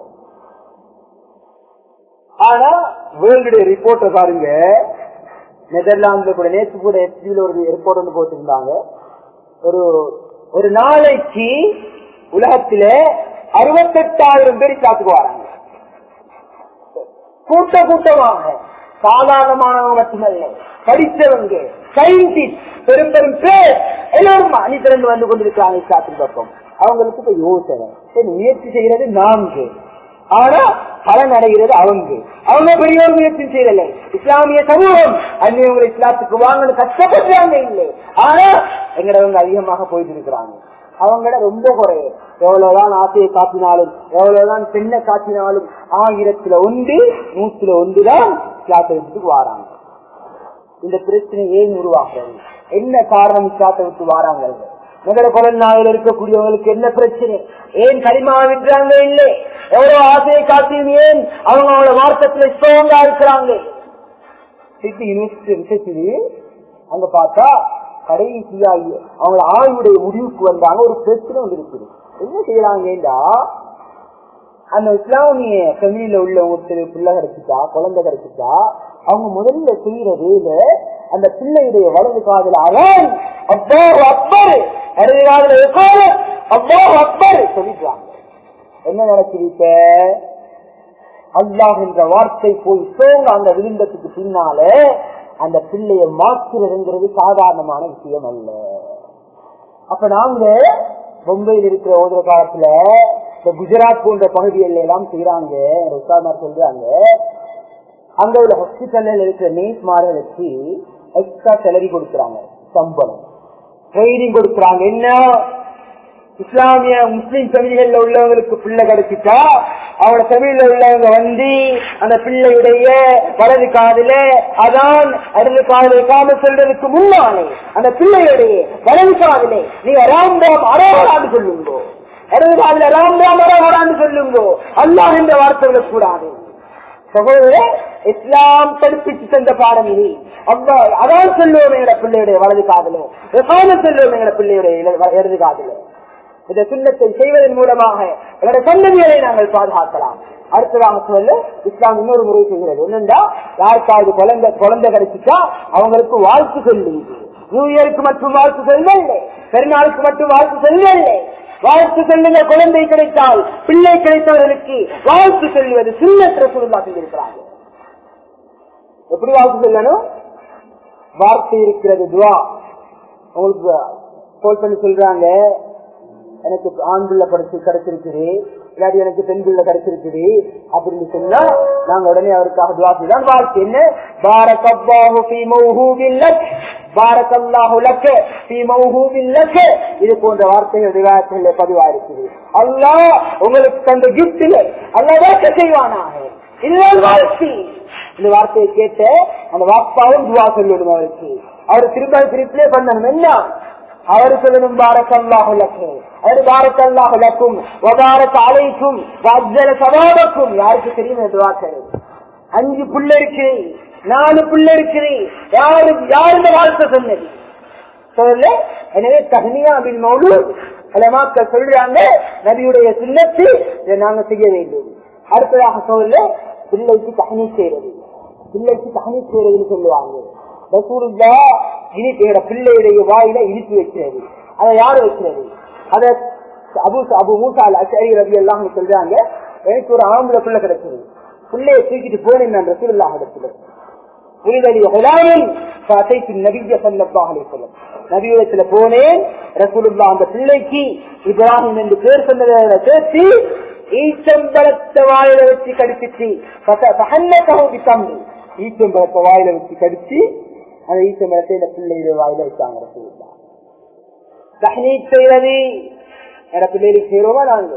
ஆனா வேர்ல்டுடைய ரிப்போர்ட்டை பாருங்க நெதர்லாந்துல கூட நேற்று கூட எஸ்பியில ஒரு ரிப்போர்ட் ஒன்று போட்டிருந்தாங்க ஒரு ஒரு நாளைக்கு உலகத்தில அறுபத்தெட்டாயிரம் பேர் காத்துக்கு வராங்க கூட்ட கூட்டமாக சாதாரணமானவங்க மட்டுமல்ல படித்தவங்க சயின்டிஸ்ட் பெரும் பெரும் பேர் எல்லாரும் அணிதிறந்து வந்து கொண்டிருக்கிறாங்க இஸ்லாத்தின் பக்கம் அவங்களுக்கு இப்ப யோசனை சரி, முயற்சி செய்யறது நான்கு ஆனா பலன் அடைகிறது அவங்க அவங்க பெரிய ஒரு முயற்சி செய்யல இஸ்லாமிய சமூகம் அந்நியவங்களை இஸ்லாத்துக்கு வாங்கணும் கஷ்டப்படுறாங்க இல்லை ஆனா எங்கடவங்க அதிகமாக போயிட்டு இருக்கிறாங்க அவங்கள ரொம்ப குறையும் எவ்வளவுதான் ஆசையை காட்டினாலும் எவ்வளவுதான் பெண்ணை காட்டினாலும் ஆயிரத்துல ஒன்று நூத்துல ஒன்றுதான் இஸ்லாத்தை விட்டு வாராங்க இந்த பிரச்சனை ஏன் உருவாக்குறது என்ன காரணம் இஸ்லாத்தை விட்டு வாராங்க நகர கொலநாயில் இருக்கக்கூடியவங்களுக்கு என்ன பிரச்சனை ஏன் களிமா விட்டுறாங்க இல்லை எவ்வளவு ஆசையை காட்டியும் ஏன் அவங்க அவங்களோட மார்க்கத்துல ஸ்ட்ராங்கா இருக்கிறாங்க சிட்டி யூனிவர்சிட்டி ரிசர்ச் அங்க பார்த்தா கடைசியா அவங்க ஆய்வுடைய முடிவுக்கு வந்தாங்க ஒரு பிரச்சனை ஒன்று இருக்குது என்ன செய்யறாங்கடா அந்த இஸ்லாமிய ஃபெமிலியில உள்ள ஒருத்தர் பிள்ளை கிடைச்சிட்டா குழந்தை கிடைச்சிட்டா அவங்க முதல்ல செய்யற வேலை அந்த பிள்ளையுடைய வலது காதல அவன் அப்போ அப்பர் இடது காதல உட்காரு அப்போ அப்பர் சொல்லிடுறாங்க என்ன நடக்குது இப்ப அல்லாஹ் என்ற வார்த்தை போய் சோங்க அந்த விழுந்தத்துக்கு பின்னால அந்த பிள்ளைய மாற்றுறதுங்கிறது சாதாரணமான விஷயம் அல்ல அப்ப நாங்க பொம்பையில் இருக்கிற ஓதுற காலத்துல இந்த குஜராத் போன்ற பகுதிகள் எல்லாம் செய்யறாங்க உஸ்தாமார் சொல்றாங்க அங்க உள்ள ஹாஸ்பிட்டல்ல இருக்கிற நேஸ்மார்களுக்கு எக்ஸ்ட்ரா சேலரி கொடுக்கறாங்க சம்பளம் ட்ரைனிங் கொடுக்கறாங்க என்ன இஸ்லாமிய முஸ்லிம் தமிழ்கள்ல உள்ளவங்களுக்கு பிள்ளை கிடைச்சிட்டா அவங்களோட தமிழ்ல உள்ளவங்க வந்து அந்த பிள்ளையுடைய வலது காதுல அதான் இடது காதல காம சொல்றதுக்கு முன்னாலே அந்த பிள்ளையுடைய வலது காதலே நீங்க ராம் ராம் அரோகரான்னு சொல்லுங்கோ இடது காதல ராம் ராம் அரோகரான்னு சொல்லுங்கோ அல்லாஹ் இந்த வார்த்தை கூடாது சகோதரே இஸ்லாம் படிப்பிச்சு தந்த பாடம் இது அவ்வா அதான் சொல்லுவோம் எங்க பிள்ளையுடைய வலது காதலும் சொல்லுவோம் எங்க பிள்ளையுடைய இடது காதலும் இந்த சுண்ணத்தை செய்வதன் மூலமாக எங்களுடைய சந்ததிகளை நாங்கள் பாதுகாக்கலாம் அடுத்ததாக சொல்ல இஸ்லாம் இன்னொரு முறை செய்கிறது என்னண்டா யாருக்காவது குழந்தை குழந்தை கிடைச்சிட்டா அவங்களுக்கு வாழ்த்து சொல்லி நியூ இயருக்கு மட்டும் வாழ்த்து சொல்லவில்லை பெருநாளுக்கு மட்டும் வாழ்த்து சொல்லவில்லை வாழ்த்து சொல்லுங்க குழந்தை கிடைத்தால் பிள்ளை கிடைத்தவர்களுக்கு வாழ்த்து சொல்லுவது சுண்ணத்திர சொல்லா செஞ்சிருக்கிறாங்க எப்படி வாழ்த்து சொல்லணும் வார்த்தை இருக்கிறது துவா உங்களுக்கு கோல் பண்ணி சொல்றாங்க எனக்கு ஆண் பிள்ளை படிச்சு கிடைச்சிருக்குது இல்லாட்டி எனக்கு பெண் பிள்ளை கிடைச்சிருக்குது அப்படின்னு சொன்னா நாங்க உடனே அவருக்காக துவா செய்தான் வாழ்க்கை என்ன பாரகல்லாஹு ஃபீ மௌஹூபின் லக் பாரகல்லாஹு லக் ஃபீ மௌஹூபின் லக் இது போன்ற வார்த்தைகள் ரிவாயத்தில் பதிவா இருக்குது அல்லாஹ் உங்களுக்கு தந்த கிஃப்ட்ல அல்லாஹ் வாக்க செய்வானாக இதுதான் வாழ்க்கை இந்த வார்த்தையை கேட்ட அந்த வாப்பாவும் துவா சொல்லணும் அவருக்கு அவர் திரும்ப திருப்பிலே பண்ணணும் என்ன அவர் சொல்லணும் பாரக்கல்லாஹு லக்கும் அவர் பாரக்கல்லாஹு லக்கும் வபாரக் அலைக்கும் வஜ்ஜல சவாபக்கும் யாருக்கு தெரியும் இந்த துவாக்கள் அஞ்சு புள்ள இருக்கு நாலு புள்ள இருக்குது யாரு யாரு இந்த வாழ்க்கை சொன்னது சொல்லல எனவே தகனியா பின் மௌலு அலமாக்கள் சொல்றாங்க நபியுடைய சுண்ணத்து இதை நாங்க செய்ய வேண்டும் அடுத்ததாக சொல்ல பிள்ளைக்கு தகனி செய்யறது பிள்ளைக்கு தகனி செய்யறதுன்னு சொல்லுவாங்க ரசூலுல்லா இனிப்பேட பிள்ளையுடைய வாயில இனிப்பு வைக்கிறது அதை யாரு வைக்கிறது அத அபு அபு மூசா அச்சரி ரவி எல்லாம் சொல்றாங்க எனக்கு ஒரு ஆம்பளை பிள்ளை கிடைச்சது பிள்ளைய தூக்கிட்டு போனேன் நான் ரசூலுல்லா இடத்துல நபியுடத்துல போனேன் ரசூலுல்லா அந்த பிள்ளைக்கு இப்ராஹிம் என்று பேர் சொன்னதை சேர்த்து ஈச்சம்பளத்தை வாயில வச்சு கடிச்சிச்சு தம்பி ஈச்சம்பளத்தை வாயில வச்சு கடிச்சு அந்த ஈச்சம்பளத்தை இந்த பிள்ளைய வாயில வச்சாங்க ரசூலுல்லா தஹ்னீத் செய்வது என பிள்ளைகளுக்கு செய்யறோமா நாங்க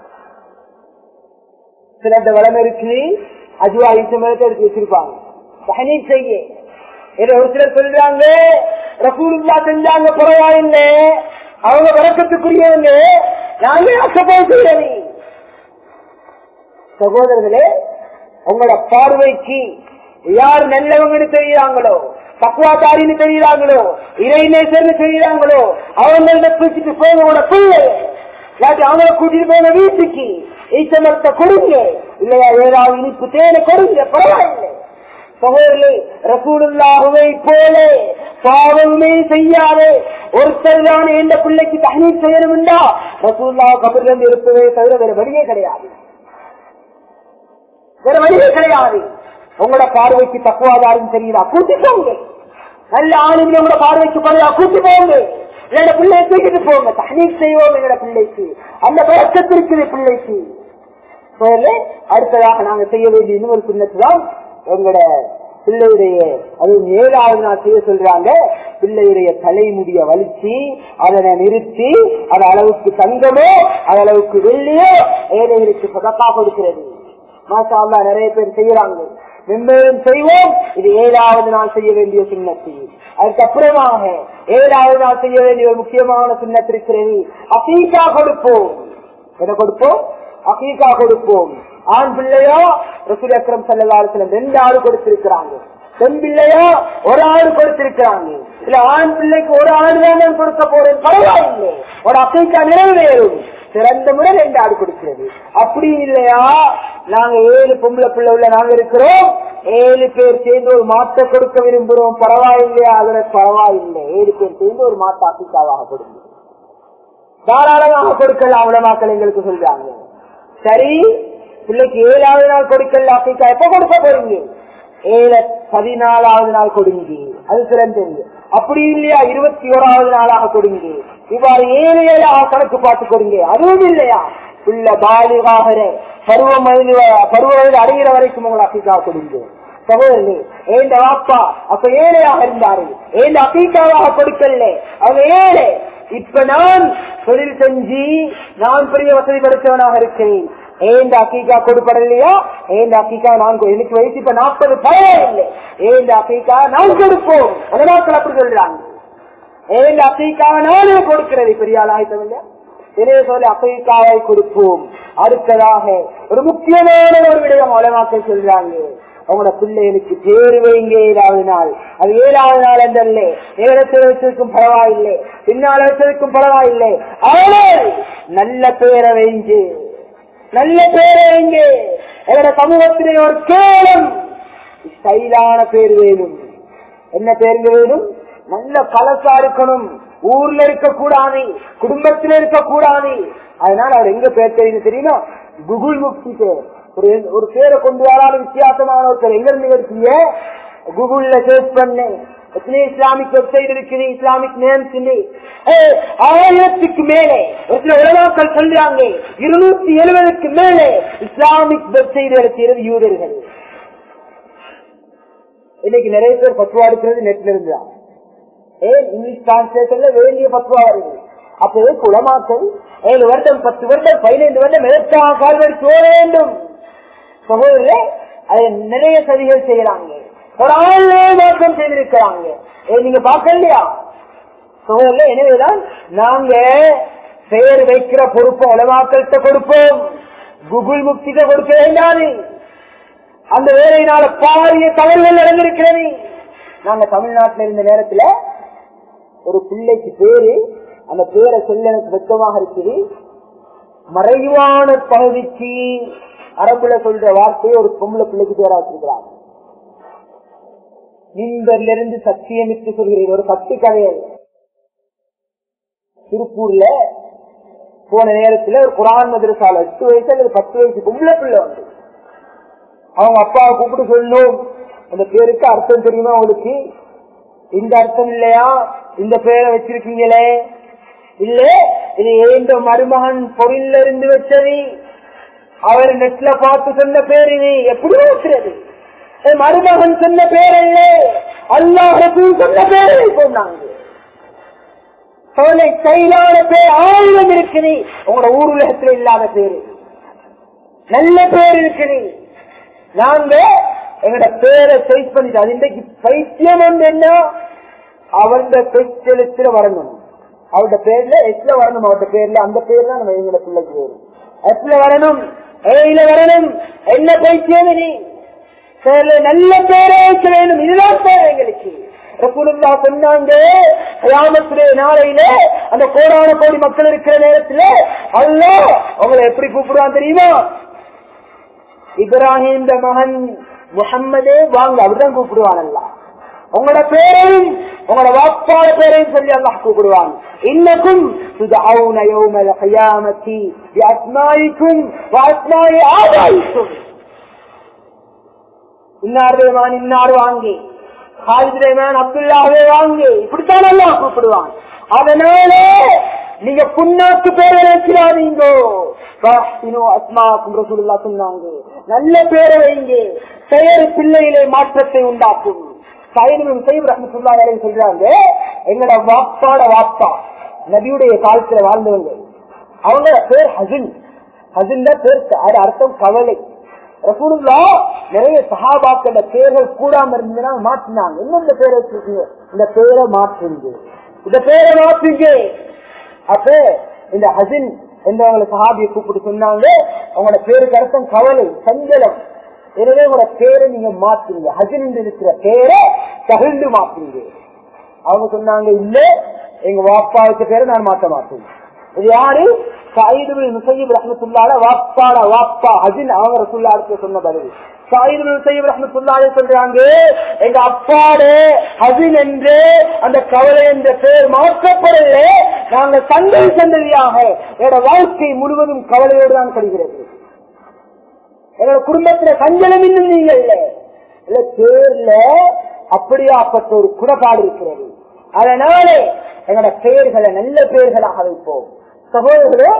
சில இந்த வளம் இருக்கு அஜுவா ஈச்சம்பளத்தை எடுத்து வச்சிருப்பாங்க தஹனீத் செய்ய இதை ஒரு சிலர் சொல்றாங்க ரசூலுல்லா செஞ்சாங்க பரவாயில்லை அவங்க வழக்கத்துக்குரியவங்க நாங்க அசப்போல் செய்யறது சகோதரர்களே உங்களோட பார்வைக்கு யார் நல்லவங்கன்னு தெரியுறாங்களோ தக்குவாதாரின்னு தெரியுறாங்களோ இறைநேசர்னு தெரியுறாங்களோ அவங்கள பிடிச்சிட்டு போங்க உங்களோட பிள்ளை இல்லாட்டி அவங்கள கூட்டிட்டு போன வீட்டுக்கு ஈச்சமரத்தை கொடுங்க இல்லையா ஏதாவது இனிப்பு தேனை கொடுங்க பரவாயில்லை சகோதரர்களே ரசூலுல்லாஹுவை போல பாவமே செய்யாதே ஒருத்தர் தான் எந்த பிள்ளைக்கு தண்ணீர் செய்யணும்னா ரசூல்லா கபரிலிருந்து இருப்பதே தவிர வேற வழியே கிடையாது வேற வழியே கிடையாது உங்களோட பார்வைக்கு தக்குவாதாரும் தெரியுதா கூட்டி போங்க நல்ல ஆளுங்க உங்களோட பார்வைக்கு பழையா கூட்டி போங்க என்னோட பிள்ளையை தூக்கிட்டு போங்க தண்ணீர் செய்வோம் எங்களோட பிள்ளைக்கு அந்த பழக்கத்து இருக்குது பிள்ளைக்கு அடுத்ததாக நாங்க செய்ய வேண்டிய இன்னொரு சின்னத்து தான் எங்களோட பிள்ளையுடைய அது ஏழாவது நாள் செய்ய சொல்றாங்க பிள்ளையுடைய தலைமுடிய வலிச்சு அதனை நிறுத்தி அது அளவுக்கு தங்கமோ அது அளவுக்கு வெள்ளியோ ஏழைகளுக்கு சதக்கா கொடுக்கிறது மாசா நிறைய பேர் செய்யறாங்க மென்மேலும் செய்வோம் இது ஏழாவது நாள் செய்ய வேண்டிய சின்னத்து அதுக்கப்புறமாக ஏழாவது நாள் செய்ய வேண்டிய ஒரு முக்கியமான சின்னத்து இருக்கிறது அசீகா கொடுப்போம் எதை கொடுப்போம் அகீகா கொடுப்போம் ஆண் பிள்ளையோ ரசூல் அக்ரம் சல்லாஹலம் ரெண்டு ஆள் கொடுத்திருக்கிறாங்க பெண் பிள்ளையோ ஒரு ஆள் கொடுத்திருக்கிறாங்க இல்ல ஆண் பிள்ளைக்கு ஒரு ஆள் தான் கொடுக்க போறேன் பரவாயில்லை ஒரு அசைக்கா நிறைவேறும் சிறந்த முறை ரெண்டு ஆடு கொடுக்கிறது அப்படி இல்லையா நாங்க ஏழு பொம்பளை பிள்ளை உள்ள நாங்க இருக்கிறோம் ஏழு பேர் சேர்ந்து ஒரு மாட்டை கொடுக்க விரும்புறோம் பரவாயில்லையா அதுல பரவாயில்லை ஏழு பேர் சேர்ந்து ஒரு மாட்டை அசைக்காவாக கொடுங்க தாராளமாக கொடுக்கலாம் உலமாக்கள் எங்களுக்கு சொல்றாங்க சரி பிள்ளைக்கு ஏழாவது நாள் கொடுக்கல அப்படிக்கா எப்ப கொடுக்க போறீங்க ஏழு பதினாலாவது நாள் கொடுங்க அது சிறந்தது அப்படி இல்லையா இருபத்தி ஓராவது நாளாக கொடுங்க இவ்வாறு ஏழு ஏழாக கணக்கு பார்த்து கொடுங்க அதுவும் இல்லையா பிள்ளை பாலிகாகிற பருவ வயது பருவ வயது அடைகிற வரைக்கும் உங்களை அப்பிக்கா கொடுங்க சகோதரனே ஏந்த வாப்பா அப்ப ஏழையாக இருந்தாரு ஏந்த அப்பிக்காவாக கொடுக்கல அவங்க ஏழை இப்ப நான் தொழில் செஞ்சு நான் பெரிய வசதி படைத்தவனாக இருக்கிறேன் ஏந்த அக்கீக்கா கொடுப்படலையா ஏந்த அக்கீக்கா நான் எனக்கு வயசு இப்ப நாற்பது பயம் இல்லை ஏந்த அக்கீக்கா நான் கொடுப்போம் உலமாக்கள் அப்படி சொல்றாங்க ஏந்த அக்கீக்கா நானே கொடுக்கிறது பெரிய ஆளாயிட்டவில்லை எனவே சொல்ல அக்கீக்காவை கொடுப்போம் அடுத்ததாக ஒரு முக்கியமான ஒரு விடயம் உலமாக்கள் சொல்றாங்க அவங்களோட பிள்ளைகளுக்கு பேரு வைங்க ஏழாவது நாள் அது ஏழாவது நாள் என்றல்ல நேரத்தில் வச்சிருக்கும் பரவாயில்லை பின்னால் வச்சிருக்கும் பரவாயில்லை ஆனால் நல்ல பேரை வைங்க நல்ல பேரை வைங்க என்னோட சமூகத்திலே ஒரு கேளம் ஸ்டைலான பேர் வேணும் என்ன பேருங்க வேணும் நல்ல கலசா இருக்கணும் ஊர்ல இருக்க கூடாது குடும்பத்துல இருக்க கூடாது அதனால அவர் எங்க பேர் தெரியும் தெரியுமா குகுல் முக்தி பேர் ஒரு ஒரு பேரை கொண்டு வராத வித்தியாசமான ஒரு பேர் எங்க இருந்து எடுத்தீங்க கூகுள்ல சர்ச் பண்ணேன் எத்தனை இஸ்லாமிக் வெப்சைட் இருக்குது இஸ்லாமிக் நேம்ஸ் ஆயிரத்துக்கு மேலே ஒரு சில உலகாக்கள் சொல்றாங்க இருநூத்தி எழுபதுக்கு மேலே இஸ்லாமிக் வெப்சைட் எடுக்கிறது யூதர்கள் இன்னைக்கு நிறைய பேர் பத்துவா எடுக்கிறது நெட்ல இருந்தா ஏன் இங்கிலீஷ் டிரான்ஸ்லேஷன்ல வேண்டிய பத்துவா வருது அப்பவே குளமாக்கள் ஏழு வருடம் பத்து வருடம் பதினைந்து வருடம் எதற்காக கால்வடி போக வேண்டும் சகோதரே அது நிறைய சதிகள் செய்யறாங்க ஒரு ஆளே மாற்றம் செய்திருக்கிறாங்க ஏ, நீங்க பார்க்கலையா சோழல எனவேதான் நாங்க பெயர் வைக்கிற பொறுப்பு உலமாக்கள்கிட்ட கொடுப்போம் கூகுள் முக்திட்ட கொடுக்க வேண்டாது அந்த வேலையினால பாரிய தவறுகள் நடந்திருக்கிறது நாங்க தமிழ்நாட்டில் இருந்த நேரத்துல ஒரு பிள்ளைக்கு பேரு அந்த பேரை சொல்ல எனக்கு வெக்கமாக இருக்குது மறைவான பகுதிக்கு அரபுல சொல்ற வார்த்தையை ஒரு பொம்பளை பிள்ளைக்கு பேரா வச்சிருக்கிறார் மின்பர்ல இருந்து சத்தியமிட்டு சொல்கிறீர்கள் ஒரு பத்து கதையை திருப்பூர்ல போன நேரத்துல ஒரு குரான் மதுரசால எட்டு வயசு அல்லது பத்து வயசு பொம்பளை பிள்ளை வந்து அவங்க அப்பாவை கூப்பிட்டு சொல்லணும் அந்த பேருக்கு அர்த்தம் தெரியுமா உங்களுக்கு இந்த அர்த்தம் இல்லையா இந்த பேரை வச்சிருக்கீங்களே இல்ல இது ஏந்த மருமகன் பொருள்ல இருந்து வச்சது அவர் நெட்ல பார்த்து சொன்ன பேர் இது எப்படி வைக்கிறது என் மருமகன் சொன்ன பேர் அல்ல அல்லாஹ் சொன்ன பேரை சொன்னாங்க சோலை கையிலான பேர் ஆயிரம் இருக்குது உங்களோட ஊர் உலகத்துல இல்லாத பேரு நல்ல பேர் இருக்குது நாங்க எங்கட பேரை சைஸ் பண்ணிட்டு அது இன்றைக்கு பைத்தியம் வந்து என்ன அவருடைய பெற்றெழுத்துல வரணும் அவருடைய பேர்ல எஸ்ல வரணும் அவருடைய பேர்ல அந்த பேர் தான் நம்ம எங்களோட பிள்ளைக்கு வரும் எஸ்ல வரணும் ஏயில வரணும் என்ன பைத்தியம் நீ பேர்ல நல்ல பேரை வைக்க வேண்டும் இதுதான் பேர் எங்களுக்கு ரசூலுல்லா சொன்னாங்க கியாமத்துடைய நாளையில அந்த கோடான கோடி மக்கள் இருக்கிற நேரத்துல அல்லாஹ் உங்களை எப்படி கூப்பிடுவான் தெரியுமா இப்ராஹிம் மகன் முகம்மதே வாங்க அப்படிதான் கூப்பிடுவான் அல்ல உங்களோட பேரையும் உங்களோட வாப்பாட பேரையும் சொல்லி அல்லாஹ் கூப்பிடுவான் இன்னக்கும் துதவுன யௌமல் கியாமத்தி பிஅஸ்மாயிக்கும் வஅஸ்மாயி ஆபாயிக்கும் இன்னார் ரஹ்மான் இன்னார் வாங்கி ஹாலித் ரஹ்மான் அப்துல்லாவே வாங்கி இப்படித்தான் அல்லாஹ் கூப்பிடுவான் அதனால நீங்க புண்ணாக்கு பேரை வைக்கிறாதீங்க அஸ்மாக்கும் ரசூலுல்லா சொன்னாங்க நல்ல பேரை வைங்க பெயர் பிள்ளையிலே மாற்றத்தை உண்டாக்கும் சைனும் சைப் ரஹமத்துல்லா சொல்றாங்க எங்களோட வாப்பாட வாப்பா நபியுடைய காலத்துல வாழ்ந்தவங்க அவங்க பேர் ஹசின் ஹசின் பேர் அது அர்த்தம் கவலை ரசூலுல்லா நிறைய சஹாபாக்கள பேர்கள் கூடாம இருந்ததுன்னா மாற்றினாங்க என்ன இந்த பேரை வச்சிருக்கீங்க இந்த பேரை மாற்றுங்க இந்த பேரை மாற்றுங்க அப்ப இந்த ஹசின் என்றவங்களை சஹாபியை கூப்பிட்டு சொன்னாங்க அவங்களோட பேருக்கு அர்த்தம் கவலை சஞ்சலம் எனவே உங்களோட பேரை நீங்க மாத்துங்க ஹசின் என்று இருக்கிற பேரை தகுந்து மாத்துங்க அவங்க சொன்னாங்க இல்ல எங்க வாப்பா வச்ச பேரை நான் மாற்ற மாட்டேன் இது யாரு சாயிதுபின் முசையீப் ரஹமத்துல்லால வாப்பாட வாப்பா ஹசின் அவங்க ரசுல்லாருக்கு சொன்ன பதில் சாயிதுபின் முசையீப் ரஹமத்துல்லாலே சொல்றாங்க எங்க அப்பாடு ஹசின் என்று அந்த கவலை என்ற பேர் மாற்றப்படல நாங்க சந்ததி சந்ததியாக என்னோட வாழ்க்கை முழுவதும் கவலையோடு தான் கழிகிறது எங்களோட குடும்பத்துல சஞ்சலம் இன்னும் நீங்க இல்ல இல்ல பேர்ல அப்படியாப்பட்ட ஒரு குணப்பாடு இருக்கிறது அதனால எங்களோட பெயர்களை நல்ல பெயர்களாக வைப்போம் சகோதரர்களே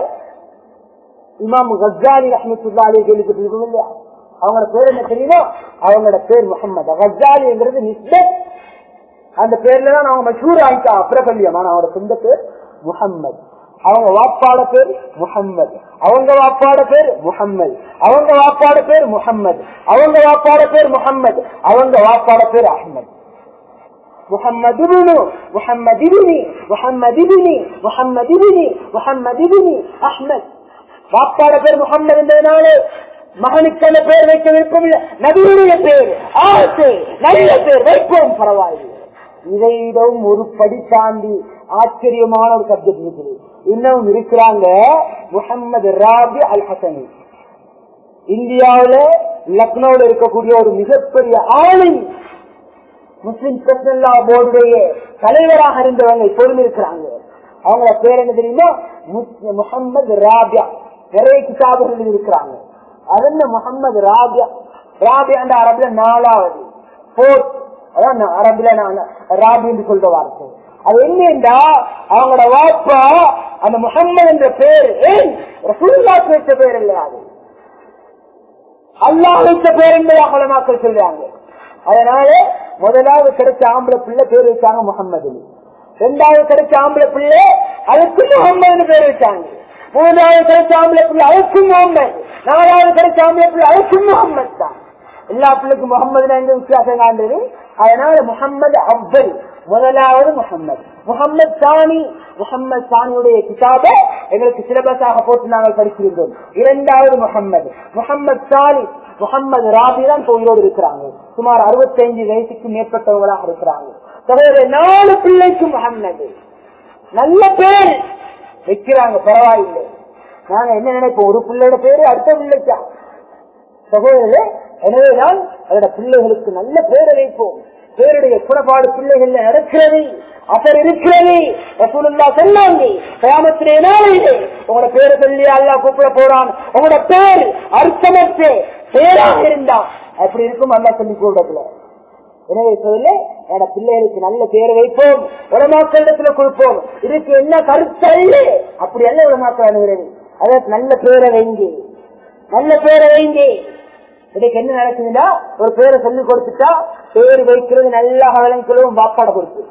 இமாம் கஜாலி ரஹமத்துல்லாலே கேள்விப்பட்டிருக்கோம் இல்லையா அவங்களோட பேர் என்ன தெரியுமா அவங்களோட பேர் முகமது கஜாலிங்கிறது நிஸ்பத் அந்த பேர்ல தான் அவங்க மஷூர் ஆயிட்டா பிரபல்யம் ஆனா அவரோட சொந்த பேர் முகம்மது அவங்க வாப்பாட பேர் முகம்மது அவங்க வாப்பாட பேர் முகம்மது அவங்க வாப்பாட பேர் முகம்மது அவங்க வாப்பாட பேர் முகம்மது அவங்க வாப்பாட பேர் அஹ்மது முகம்மது முகம்மது முகம்மது முகம்மது முகம்மது அஹ்மத் வாப்பாட பேர் முகம்மது என்றதுனாலே மகனுக்கான பேர் வைக்க விருப்பம் இல்லை நபியுடைய பேர் ஆசை நல்ல பேர் வைப்போம் பரவாயில்லை இதை விடவும் ஒரு படி தாண்டி ஆச்சரியமான ஒரு சப்ஜெக்ட் இருக்குது இன்னும் இருக்கிறாங்க முகமது ராபி அல் ஹசனி இந்தியாவில லக்னோவில் இருக்கக்கூடிய ஒரு மிகப்பெரிய ஆளும் முஸ்லிம் பிரசல்லா போர்டுடைய தலைவராக இருந்தவங்க இப்பொழுது இருக்கிறாங்க அவங்கள பேர் என்ன தெரியுமா முகமது ராபியா நிறைய கிதாபுகள் இருக்கிறாங்க அது என்ன முகமது ராபியா ராபியா அந்த அரபுல நாலாவது போர்த் அதான் அரபுல ராபி என்று சொல்ற வார்த்தை அது என்னண்டா அவங்களோட வாப்பா அந்த முகம்மது என்ற பேர் ஏன் ரசூல்லாக்கு வச்ச பேர் இல்லையா அது அல்லாஹ் வைத்த பேர் என்பதாக உலமாக்கள் சொல்றாங்க அதனால முதலாவது கிடைச்ச ஆம்பளை பிள்ளை பேர் வச்சாங்க முகம்மது ரெண்டாவது கிடைச்ச ஆம்பளை பிள்ளை அதுக்கு முகம்மது பேர் வச்சாங்க மூணாவது கிடைச்ச ஆம்பளை பிள்ளை அதுக்கும் முகம்மது நாலாவது கிடைச்ச ஆம்பளை பிள்ளை அதுக்கும் முகம்மது தான் எல்லா பிள்ளைக்கும் முகமது எங்க வித்தியாசம் காண்டது அதனால முகம்மது அவ்வல் முதலாவது முகம்மது முகம்மது சாணி முகம்மது சாணியுடைய கிதாபை எங்களுக்கு சிலபஸாக போட்டு நாங்கள் படிச்சிருந்தோம் இரண்டாவது முகம்மது முகம்மது சாலி முகம்மது ராபி தான் உயிரோடு இருக்கிறாங்க சுமார் அறுபத்தைந்து வயசுக்கு மேற்பட்டவங்களாக இருக்கிறாங்க சகோதர நாலு பிள்ளைக்கு முகம்மது நல்ல பேர் வைக்கிறாங்க பரவாயில்லை நாங்க என்ன நினைப்போம் ஒரு பிள்ளையோட பேரு அடுத்த பிள்ளைக்கா சகோதரர்களே எனவேதான் அதோட பிள்ளைகளுக்கு நல்ல பேரை வைப்போம் பேருடைய குணப்பாடு பிள்ளைகள் நடக்கிறது அப்பர் இருக்கிறது ரசூலுல்லா சொன்னாங்க கயாமத்திலே நாளையிலே உங்களோட பேரை சொல்லி அல்லா கூப்பிட போறான் உங்களோட பேர் அர்த்தமற்ற பேராக இருந்தா அப்படி இருக்கும் அல்லா சொல்லி கூப்பிடல எனவே சொல்ல என்னோட பிள்ளைகளுக்கு நல்ல பேரை வைப்போம் உலமாக்களிடத்துல கொடுப்போம் இதுக்கு என்ன கருத்து அல்ல அப்படி அல்ல உலமாக்கள் அணுகிறது அதற்கு நல்ல பேரை வைங்க நல்ல பேரை வைங்க இதுக்கு என்ன நடக்குதுன்னா ஒரு பேரை சொல்லி கொடுத்துட்டா பேர் வைக்கிறது நல்ல அவலங்களும் வாப்பாட கொடுத்து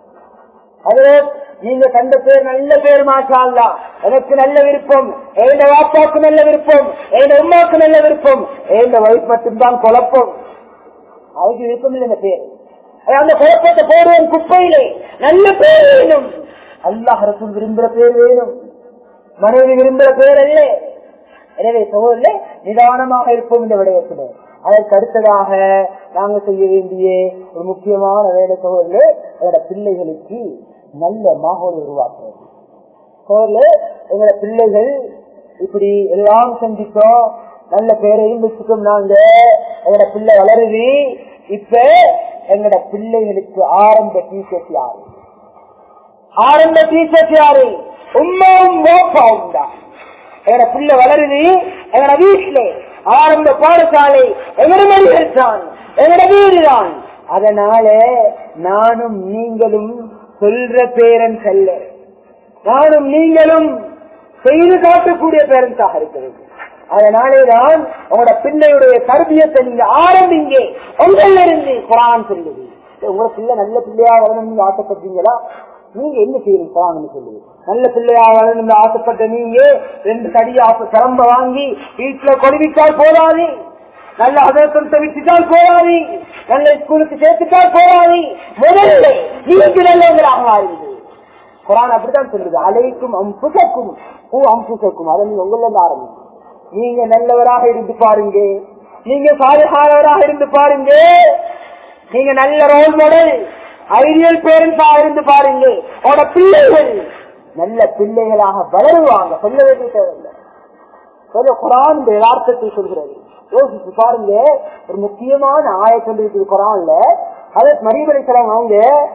அது நீங்க கண்ட பேர் நல்ல பேர் மாற்றா எனக்கு நல்ல விருப்பம் எந்த வாப்பாக்கு நல்ல விருப்பம் எந்த உமாக்கு நல்ல விருப்பம் எந்த வயசு மட்டும்தான் குழப்பம் அவருக்கு விருப்பம் இல்லை இந்த பேர் அந்த குழப்பத்தை போடுவோம் குப்பையிலே நல்ல பேர் வேணும் அல்லாஹ் ரசூல் விரும்புற பேர் வேணும் மனைவி விரும்புற பேர் அல்ல எனவே சகோதரே நிதானமாக இருப்போம் இந்த விடயத்தில் அதற்கு அடுத்ததாக நாங்க செய்ய வேண்டிய ஒரு முக்கியமான வேலை சகோதரே எங்களோட பிள்ளைகளுக்கு நல்ல மாகோல் உருவாக்குறது சகோதரே எங்களோட பிள்ளைகள் இப்படி எல்லாம் சந்தித்தோம் நல்ல பேரையும் வச்சுக்கோம் நாங்க எங்களோட பிள்ளை வளருது இப்ப எங்களோட பிள்ளைகளுக்கு ஆரம்ப டீச்சர்ஸ் யாரு ஆரம்ப டீச்சர்ஸ் யாரு உமாவும் மோப்பாவும் தான் எங்கட பிள்ளை வளருது எங்கட வீட்டுல ஆரம்ப பாடசாலை எங்கட மனிதர் தான் எங்கட வீடு தான் அதனால நானும் நீங்களும் சொல்ற பேரன்ஸ் அல்ல நானும் நீங்களும் செய்து காட்டக்கூடிய பேரன்ஸாக இருக்கிறது அதனாலேதான் உங்களோட பிள்ளையுடைய தர்பியத்தை நீங்க ஆரம்பிங்க உங்கள இருந்து குரான் சொல்லுது உங்களோட பிள்ளை நல்ல பிள்ளையா வரணும்னு ஆசைப்பட்டீங்களா நீங்க என்ன செய்யணும் குரான் சொல்லுது நல்ல பிள்ளையா வரணும்னு ஆசைப்பட்ட நீங்க ரெண்டு தடி ஆசை சிரம்ப வாங்கி வீட்டுல கொடுவிட்டால் போதாது நல்ல அதர்த்தம் தவிர்த்துட்டால் போதாது நல்ல ஸ்கூலுக்கு சேர்த்துட்டால் போதாது முதல்ல நீங்க நல்லவங்களாக மாறுது குரான் அப்படித்தான் சொல்லுது அலைக்கும் அம்புசக்கும் பூ அம்புசக்கும் அதை நீங்க உங்கள இருந்து ஆரம்பிங்க நீங்க நல்லவராக இருந்து பாருங்க நீங்க சாலைகாரவராக இருந்து பாருங்க நீங்க நல்ல ரோல் மாடல் ஐடியல் பேரண்ட்ஸா இருந்து பாருங்க உங்களோட பிள்ளைகள் நல்ல பிள்ளைகளாக வளருவாங்க சொல்ல வேண்டிய தேவையில்லை சொல்ல குரான் இந்த யதார்த்தத்தை சொல்கிறது யோசிச்சு பாருங்க ஒரு முக்கியமான ஆயத்தம் இருக்குது குரான்ல அதை மரியமலை சிலம் அவங்க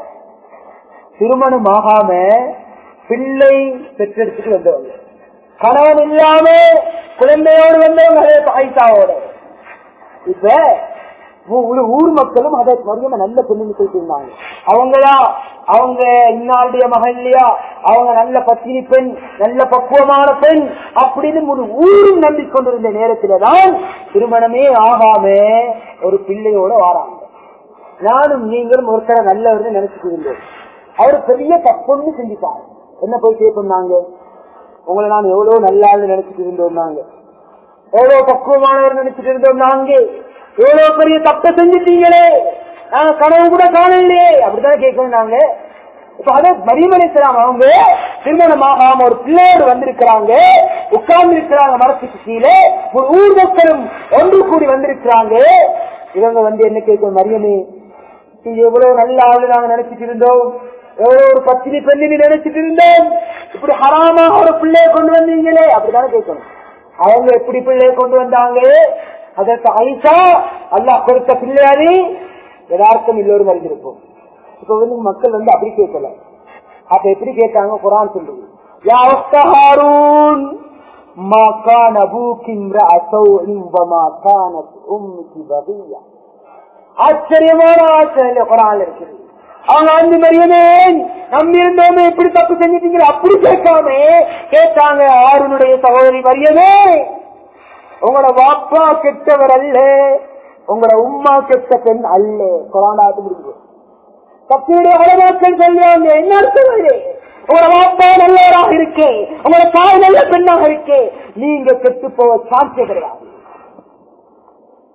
திருமணம் ஆகாம பிள்ளை பெற்றெடுத்துட்டு வந்தவங்க கணவன் இல்லாம குழந்தையோடு வந்தவங்க அதே ஆயிஷாவோட இப்ப ஒரு ஊர் மக்களும் அதை மரியாதை நல்ல பெண்ணு சொல்லிட்டு இருந்தாங்க அவங்களா அவங்க இன்னாருடைய மகன் இல்லையா அவங்க நல்ல பத்தினி பெண் நல்ல பக்குவமான பெண் அப்படின்னு ஒரு ஊரும் நம்பிக்கொண்டிருந்த நேரத்தில்தான் திருமணமே ஆகாம ஒரு பிள்ளையோட வாராங்க நானும் நீங்களும் ஒருத்தர நல்லவர்னு நினைச்சுட்டு இருந்தோம் அவர் பெரிய தப்புன்னு செஞ்சுட்டாங்க என்ன போய் கேட்போம் உங்களை நான் எவ்வளவு நல்லா நினைச்சிட்டு இருந்தோம் நாங்க எவ்வளவு பக்குவமானவர் நினைச்சிட்டு இருந்தோம் நாங்க எவ்வளவு பெரிய தப்ப செஞ்சுட்டீங்களே நாங்க கனவு கூட காணலையே அப்படிதான் கேட்கணும் நாங்க இப்ப அதே மரிமலைசலாம் அவங்க திருமணமாகாம ஒரு பிள்ளையோடு வந்திருக்கிறாங்க உட்கார்ந்து இருக்கிறாங்க மரத்துக்கு கீழே ஒரு ஊர் மக்களும் ஒன்று கூடி வந்திருக்கிறாங்க இவங்க வந்து என்ன கேட்கும் மரியமே நீங்க எவ்வளவு நல்ல ஆளு நாங்க நினைச்சிட்டு இருந்தோம் எவ்வளவு ஒரு பத்தினி பெண்ணினி நினைச்சிட்டு இருந்தோம் இப்படி ஹராமா ஒரு பிள்ளைய கொண்டு வந்தீங்களே அப்படித்தானே கேட்கணும் அவங்க எப்படி பிள்ளைய கொண்டு வந்தாங்க அதற்கு ஐசா அல்லாஹ் கொடுத்த பிள்ளையாரி யதார்த்தம் எல்லோரும் அறிந்திருப்போம் இப்ப வந்து மக்கள் வந்து அப்படி கேட்கல அப்ப எப்படி கேட்டாங்க குரான் சொல்லுது யா உக்த ஹாரூன் ما كان ابوك امرأ سوء وما كانت امك بغيا ஆச்சரியமான ஆச்சரிய குரான் இருக்குது அவங்க அந்த மரியமே நம்ம இருந்தோமே எப்படி தப்பு செஞ்சிட்டீங்க அப்படி கேட்காம கேட்டாங்க ஆறுனுடைய சகோதரி மரியமே உங்களோட வாப்பா கெட்டவர் அல்ல உங்களோட உம்மா கெட்ட பெண் அல்ல கொரோனாட்டு முடிஞ்சு தப்பியுடைய வளமாக்கள் சொல்லுவாங்க என்ன அர்த்தம் இது உங்களோட வாப்பா நல்லவராக இருக்கே உங்களோட தாய் நல்ல பெண்ணாக இருக்கே நீங்க கெட்டு போக சாட்சிய கிடையாது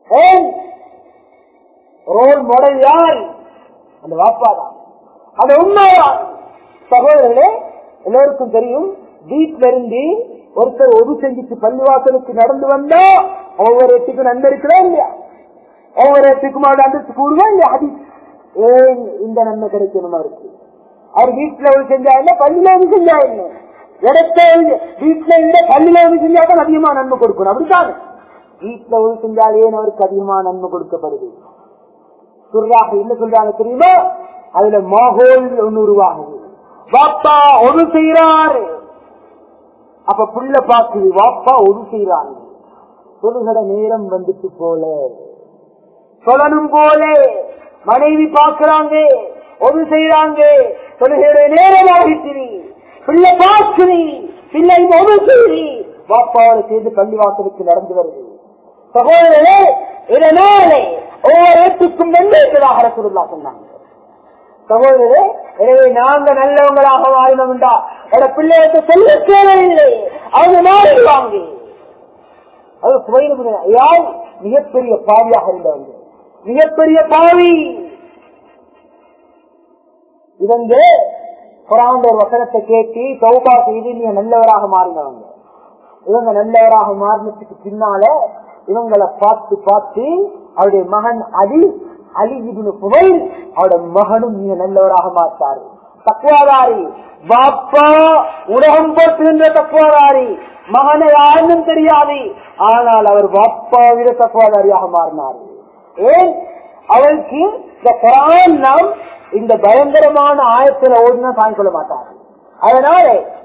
ஏன் ரோல் மாடல் யார் அந்த வாப்பா தான் அது உண்மைதான் சகோதரர்களே எல்லோருக்கும் தெரியும் வீட்டில இருந்து ஒருத்தர் ஒரு செஞ்சுட்டு பள்ளிவாசலுக்கு நடந்து வந்தா ஒவ்வொரு எட்டுக்கும் நன்மை இருக்கிறா இல்லையா ஒவ்வொரு எட்டுக்கும் அவருடைய அந்தஸ்து கூடுவா இல்லையா அது ஏன் இந்த நன்மை கிடைக்கணுமா இருக்கு அவர் வீட்டுல ஒரு செஞ்சா இல்ல பள்ளியில வந்து செஞ்சா இல்ல இடத்த வீட்டுல இல்ல பள்ளியில வந்து செஞ்சாதான் அதிகமா நன்மை கொடுக்கணும் அப்படித்தானே வீட்டுல ஒரு செஞ்சால் ஏன் அவருக்கு அதிகமா நன்மை கொடுக்கப்படுது சொல்றாங்க என்ன சொல்றாங்க தெரியுமா அதுல மாகோல் ஒண்ணு உருவாகுது வாப்பா ஒரு செய்யறாரு அப்ப புள்ள பாக்குது வாப்பா ஒரு செய்யறாங்க சொல்லுகிற நேரம் வந்துட்டு போல சொல்லணும் போல மனைவி பாக்குறாங்க ஒரு செய்யறாங்க சொல்லுகிற நேரம் ஆகிட்டு பிள்ளை பாக்குறி பிள்ளை ஒரு செய்தி வாப்பாவோட சேர்ந்து பள்ளிவாசலுக்கு நடந்து வருது சகோதரே இதனாலே ஒவ்வொரு இடத்துக்கும் வெள்ளேற்றதாக அரசுல்லா சொன்னாங்க சகோதரே எனவே நாங்க நல்லவங்களாக வாழணும் என்றா எட பிள்ளைகளுக்கு சொல்ல தேவையில்லை அவங்க மாறிடுவாங்க அது சுவையில யார் மிகப்பெரிய பாவியாக இருந்தவங்க மிகப்பெரிய பாவி இவங்க குரான் ஒரு வசனத்தை கேட்டு சௌபா செய்து நீங்க நல்லவராக மாறினவங்க இவங்க நல்லவராக மாறினதுக்கு பின்னால இவங்களை பார்த்து பார்த்து அவருடைய மகன் அலி அலி இபின் புகழ் அவருடைய மகனும் நீங்க நல்லவராக மாற்றாரு தக்குவாதாரி பாப்பா உலகம் போட்டுகின்ற தக்குவாதாரி மகனை யாருன்னு தெரியாது ஆனால் அவர் பாப்பா விட தக்குவாதாரியாக மாறினார் ஏன் அவருக்கு இந்த குரான் நாம் இந்த பயங்கரமான ஆயத்துல ஓடுனா தாங்கிக் கொள்ள மாட்டார் அதனால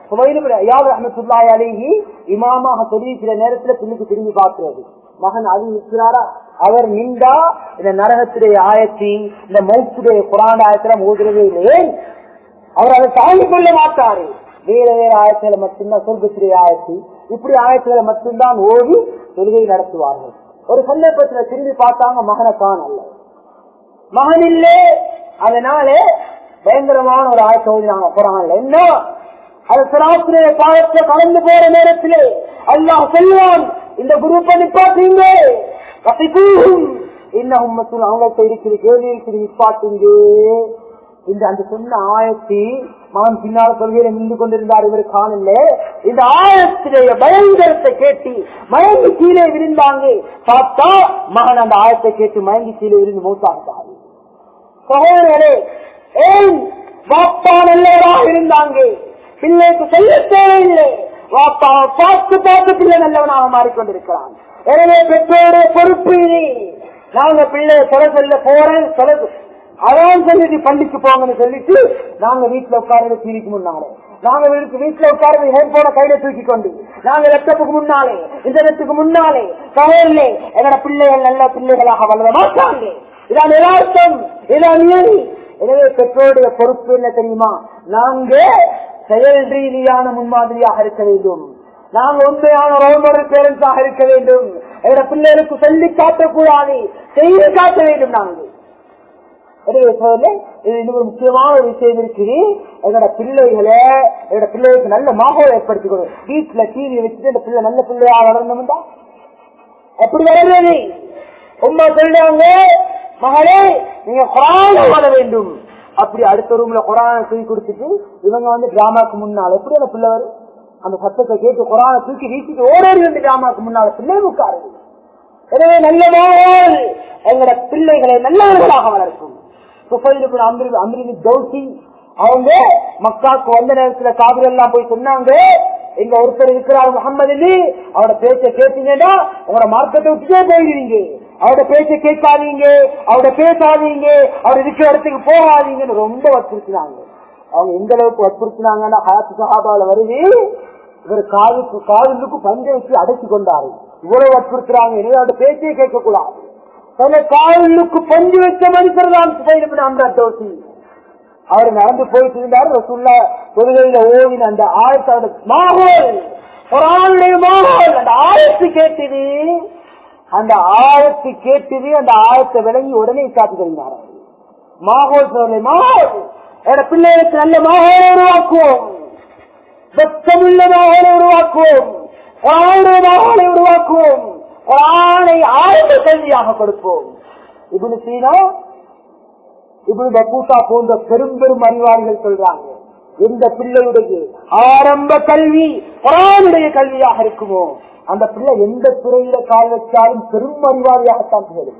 அலிஹி இமாமாக தெரிவிக்கிற நேரத்துல பின்னுக்கு திரும்பி பார்க்கிறது மகன் அது இருக்கிறாரா அவர் நின்றா இந்த நரகத்துடைய ஆயத்தி இந்த மௌத்துடைய குரான் ஆயத்துல மோதுறதே இல்லையே அவர் அதை தாங்கிக் கொள்ள மாட்டாரு வேற வேற ஆயத்துல மட்டும்தான் சொர்க்கத்துடைய ஆயத்தி இப்படி ஆயத்துல மட்டும்தான் ஓடி தொழுகை நடத்துவார்கள் ஒரு சந்தர்ப்பத்துல திரும்பி பார்த்தாங்க மகனை காணல்ல மகன் இல்லே அதனால பயங்கரமான ஒரு ஆயத்தை ஓதினாங்க குரான்ல என்ன அது சிராத்திரைய காலத்துல கலந்து போற நேரத்திலே அல்லாஹ் செல்வான் இந்த குரூப்பை நிப்பாட்டுங்க இன்னும் உம்மத்தில் அவங்கள்ட்ட இருக்கிற கேள்வி இருக்கிற நிப்பாட்டுங்க இந்த அந்த சொன்ன ஆயத்தி மகன் பின்னால் கொள்கையில நின்று கொண்டிருந்தார் இவர் காணல இந்த ஆயத்திலேய பயங்கரத்தை கேட்டு மயங்கி கீழே விழுந்தாங்க பார்த்தா மகன் அந்த ஆயத்தை கேட்டு மயங்கி கீழே விழுந்து மூத்தாட்டாரு சகோதரர்களே ஏன் வாப்பா நல்லவராக இருந்தாங்க பிள்ளைக்கு சொல்ல தேவையில்லை வாப்பா பார்த்து பார்த்து பிள்ளை நல்லவனாக மாறிக்கொண்டிருக்கிறான் எனவே பெற்றோருடைய பொறுப்பு இது நாங்க பிள்ளைய சொல்ல சொல்ல போறேன் சொல்ல அதான் சொல்லிட்டு பள்ளிக்கு போங்கன்னு சொல்லிட்டு நாங்க வீட்டுல உட்கார்ந்து டிவிக்கு முன்னாலே நாங்க வீட்டுக்கு வீட்டுல உட்கார்ந்து ஹெட் போன கையில தூக்கி கொண்டு நாங்க லேப்டாப்புக்கு முன்னாலே இன்டர்நெட்டுக்கு முன்னாலே கவலை எங்கட பிள்ளைகள் நல்ல பிள்ளைகளாக வளர மாட்டாங்க இதான் யதார்த்தம் இதான் நியதி எனவே பெற்றோருடைய பொறுப்பு என்ன தெரியுமா நாங்க செயல் ரீதியான முன்மாதிரியாக இருக்க வேண்டும் நாங்க உண்மையான ரோல் மாடல் பேரண்ட்ஸாக இருக்க வேண்டும் எங்களோட பிள்ளைகளுக்கு சொல்லி காட்டக்கூடாது செய்து காட்ட வேண்டும் நாங்கள் எனவே சோதரே, இது இன்னொரு முக்கியமான ஒரு விஷயம் இருக்குது எங்களோட பிள்ளைகளை எங்களோட பிள்ளைகளுக்கு நல்ல மாகோல் ஏற்படுத்தி கொடு வீட்டுல டிவி வச்சுட்டு இந்த பிள்ளை நல்ல பிள்ளையா வளர்ந்தோம்டா எப்படி வளர்றது உண்மை சொல்றாங்க மகளே நீங்க குரான ஓட வேண்டும் அப்படி அடுத்த ரூம்ல குரான தூக்கி கொடுத்துட்டு இவங்க வந்து டிராமாக்கு முன்னால் எப்படி அந்த பிள்ளை வரும் அந்த சத்தத்தை கேட்டு குரான தூக்கி வீசிட்டு ஓடோடி வந்து டிராமாக்கு முன்னால பிள்ளை உட்காரு எனவே நல்ல மாவோல் எங்களோட பிள்ளைகளை நல்லவர்களாக வளர்க்கும் சுஃபைல் அமிரி அமிரின் ஜோசி அவங்க மக்காக்கு வந்த நேரத்துல காவிரி எல்லாம் போய் சொன்னாங்க இங்க ஒருத்தர் இருக்கிறார் முகமது அலி அவரோட பேச்ச கேட்டீங்கன்னா உங்களோட மார்க்கத்தை விட்டுட்டே போயிடுவீங்க அவரோட பேச்ச கேட்காதீங்க அவரோட பேசாதீங்க அவர் இருக்கிற இடத்துக்கு போகாதீங்கன்னு ரொம்ப வற்புறுத்தினாங்க அவங்க எந்த அளவுக்கு வற்புறுத்தினாங்கன்னா ஹாத்து சஹாபால வருது இவர் காதுக்கு காதுக்கு பஞ்ச வச்சு அடைச்சு கொண்டாரு இவ்வளவு வற்புறுத்துறாங்க எனவே அவரோட பேச்சே கேட்க கூடாது தன்னை காலுக்கு பஞ்சு வச்ச மனுஷர் தான் சுபைரபின் அம்ரா தோசி அவர் நடந்து போயிட்டு இருந்தார் ரசுல்லா தொழுகையில ஓடின அந்த ஆயத்தோட மாகோல் ஒரு ஆளுடைய மாகோல் அந்த ஆயத்து கேட்டது அந்த ஆயத்து கேட்டது அந்த ஆயத்தை விளங்கி உடனே காத்து தெரிந்தார் மாகோல் சொல்ல மாகோல் என்னோட பிள்ளைகளுக்கு நல்ல மாகோலை உருவாக்குவோம் வெப்பமுள்ள மாகோலை உருவாக்குவோம் ஆளுடைய மாகோலை உருவாக்குவோம் குரானை ஆழ்ந்த கல்வியாக கொடுப்போம் இப்னு சீனா இப்னு பக்கூட்டா போன்ற பெரும் பெரும் அறிவாளிகள் சொல்றாங்க எந்த பிள்ளையுடைய ஆரம்ப கல்வி குரானுடைய கல்வியாக இருக்குமோ அந்த பிள்ளை எந்த துறையில கால் வச்சாலும் பெரும் அறிவாளியாகத்தான் திகழும்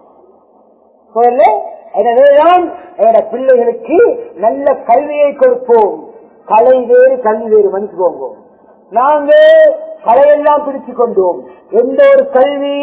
சொல்லு, எனவேதான் என்னோட பிள்ளைகளுக்கு நல்ல கல்வியை கொடுப்போம் கலை வேறு கல்வி வேறு மன்னிச்சுக்கோங்க நாங்க கலையெல்லாம் பிடிச்சு கொண்டோம் எந்த ஒரு கல்வி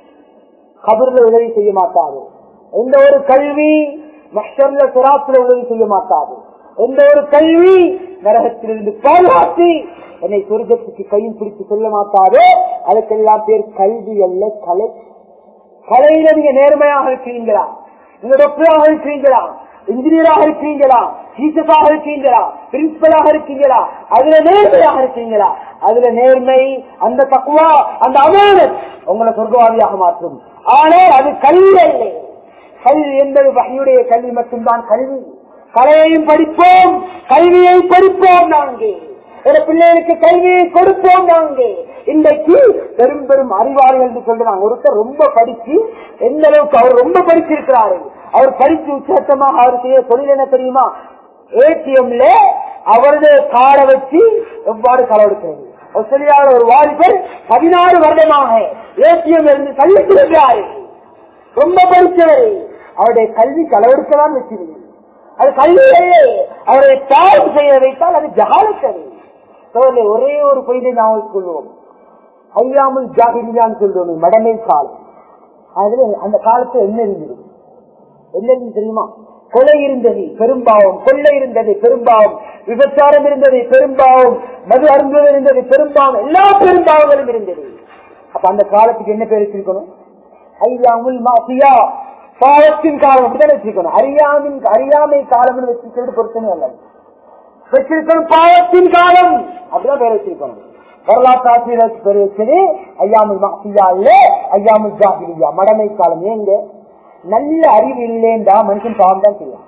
கபர்ல உதவி செய்ய மாட்டாது எந்த ஒரு கல்வி மஷர்ல சிராத்துல உதவி செய்ய மாட்டாது எந்த ஒரு கல்வி நரகத்திலிருந்து பாதுகாத்து என்னை சொர்க்கத்துக்கு கையில் பிடித்து செல்ல மாட்டாதோ அதுக்கெல்லாம் பேர் கல்வி அல்ல கலை கலையில நீங்க நேர்மையாக இருக்கிறீங்களா நீங்க டாக்டராக இருக்கிறீங்களா இன்ஜினியராக இருக்கீங்களா டீச்சர்ஸாக இருக்கீங்களா பிரின்சிபலாக இருக்கீங்களா அதுல நேர்மையாக இருக்கீங்களா அதுல நேர்மை அந்த தக்குவா அந்த அமேனத் உங்களை சொர்க்கவாதியாக மாற்றும் ஆனால் அது கல்வி இல்லை கல்வி என்பது வகையுடைய கல்வி மட்டும்தான் கல்வி கலையையும் படிப்போம் கல்வியை படிப்போம் நாங்கள் ஒரு பிள்ளைகளுக்கு கல்வியை கொடுப்போம் நாங்கள் இன்றைக்கு பெரும் பெரும் அறிவாளிகள் என்று சொல்றாங்க ஒருத்தர் ரொம்ப படிச்சு எந்த அளவுக்கு அவர் ரொம்ப படிச்சிருக்கிறாரு அவர் படிச்சு உச்சத்தமாக அவர் செய்ய தொழில் என்ன தெரியுமா ஏடிஎம்ல அவருடைய காரை வச்சு எவ்வாறு களவெடுக்கிறது ஆஸ்திரேலியாவில் ஒரு வாலிபர் பதினாறு வருடமாக ஏடிஎம் இருந்து கல்விக்கிறாரு ரொம்ப படிச்சவர் அவருடைய கல்வி களவெடுக்கலாம் வச்சிருக்கு அது கல்வியிலேயே அவரை தாழ்வு செய்ய வைத்தால் அது ஜகாலத்தது சோழ ஒரே ஒரு பொய்தை நாம் சொல்லுவோம் ஐயாமல் ஜாகிரியான்னு சொல்லுவோம் மடமை காலம் அதுல அந்த காலத்துல என்ன இருந்தது என்ன இருந்தது தெரியுமா கொலை இருந்தது பெரும்பாவம் கொள்ளை இருந்தது பெரும்பாவம் விபச்சாரம் இருந்தது பெரும்பாவம் மது அருந்துவது இருந்தது பெரும்பாவம் எல்லா பெரும்பாவங்களும் இருந்தது அப்ப அந்த காலத்துக்கு என்ன பேர் வச்சிருக்கணும் ஐயாமுல் மாஃபியா பாவத்தின் காலம் அப்படிதான் வச்சிருக்கணும் அறியாமின் அறியாமை காலம்னு வச்சிருக்கிறது பொருத்தமே அல்ல வச்சிருக்கணும் பாவத்தின் காலம் அப்படிதான் பேர் வச்சிருக்கணும் வரலாற்று ஆசிரியர் பேர் வச்சது ஐயாமுல் மாஃபியா இல்ல ஐயாமுல் ஜாகிரியா மடமை காலம் ஏங்க நல்ல அறிவு இல்லைன்றா மனுஷன் பாவம் தான் செய்யும்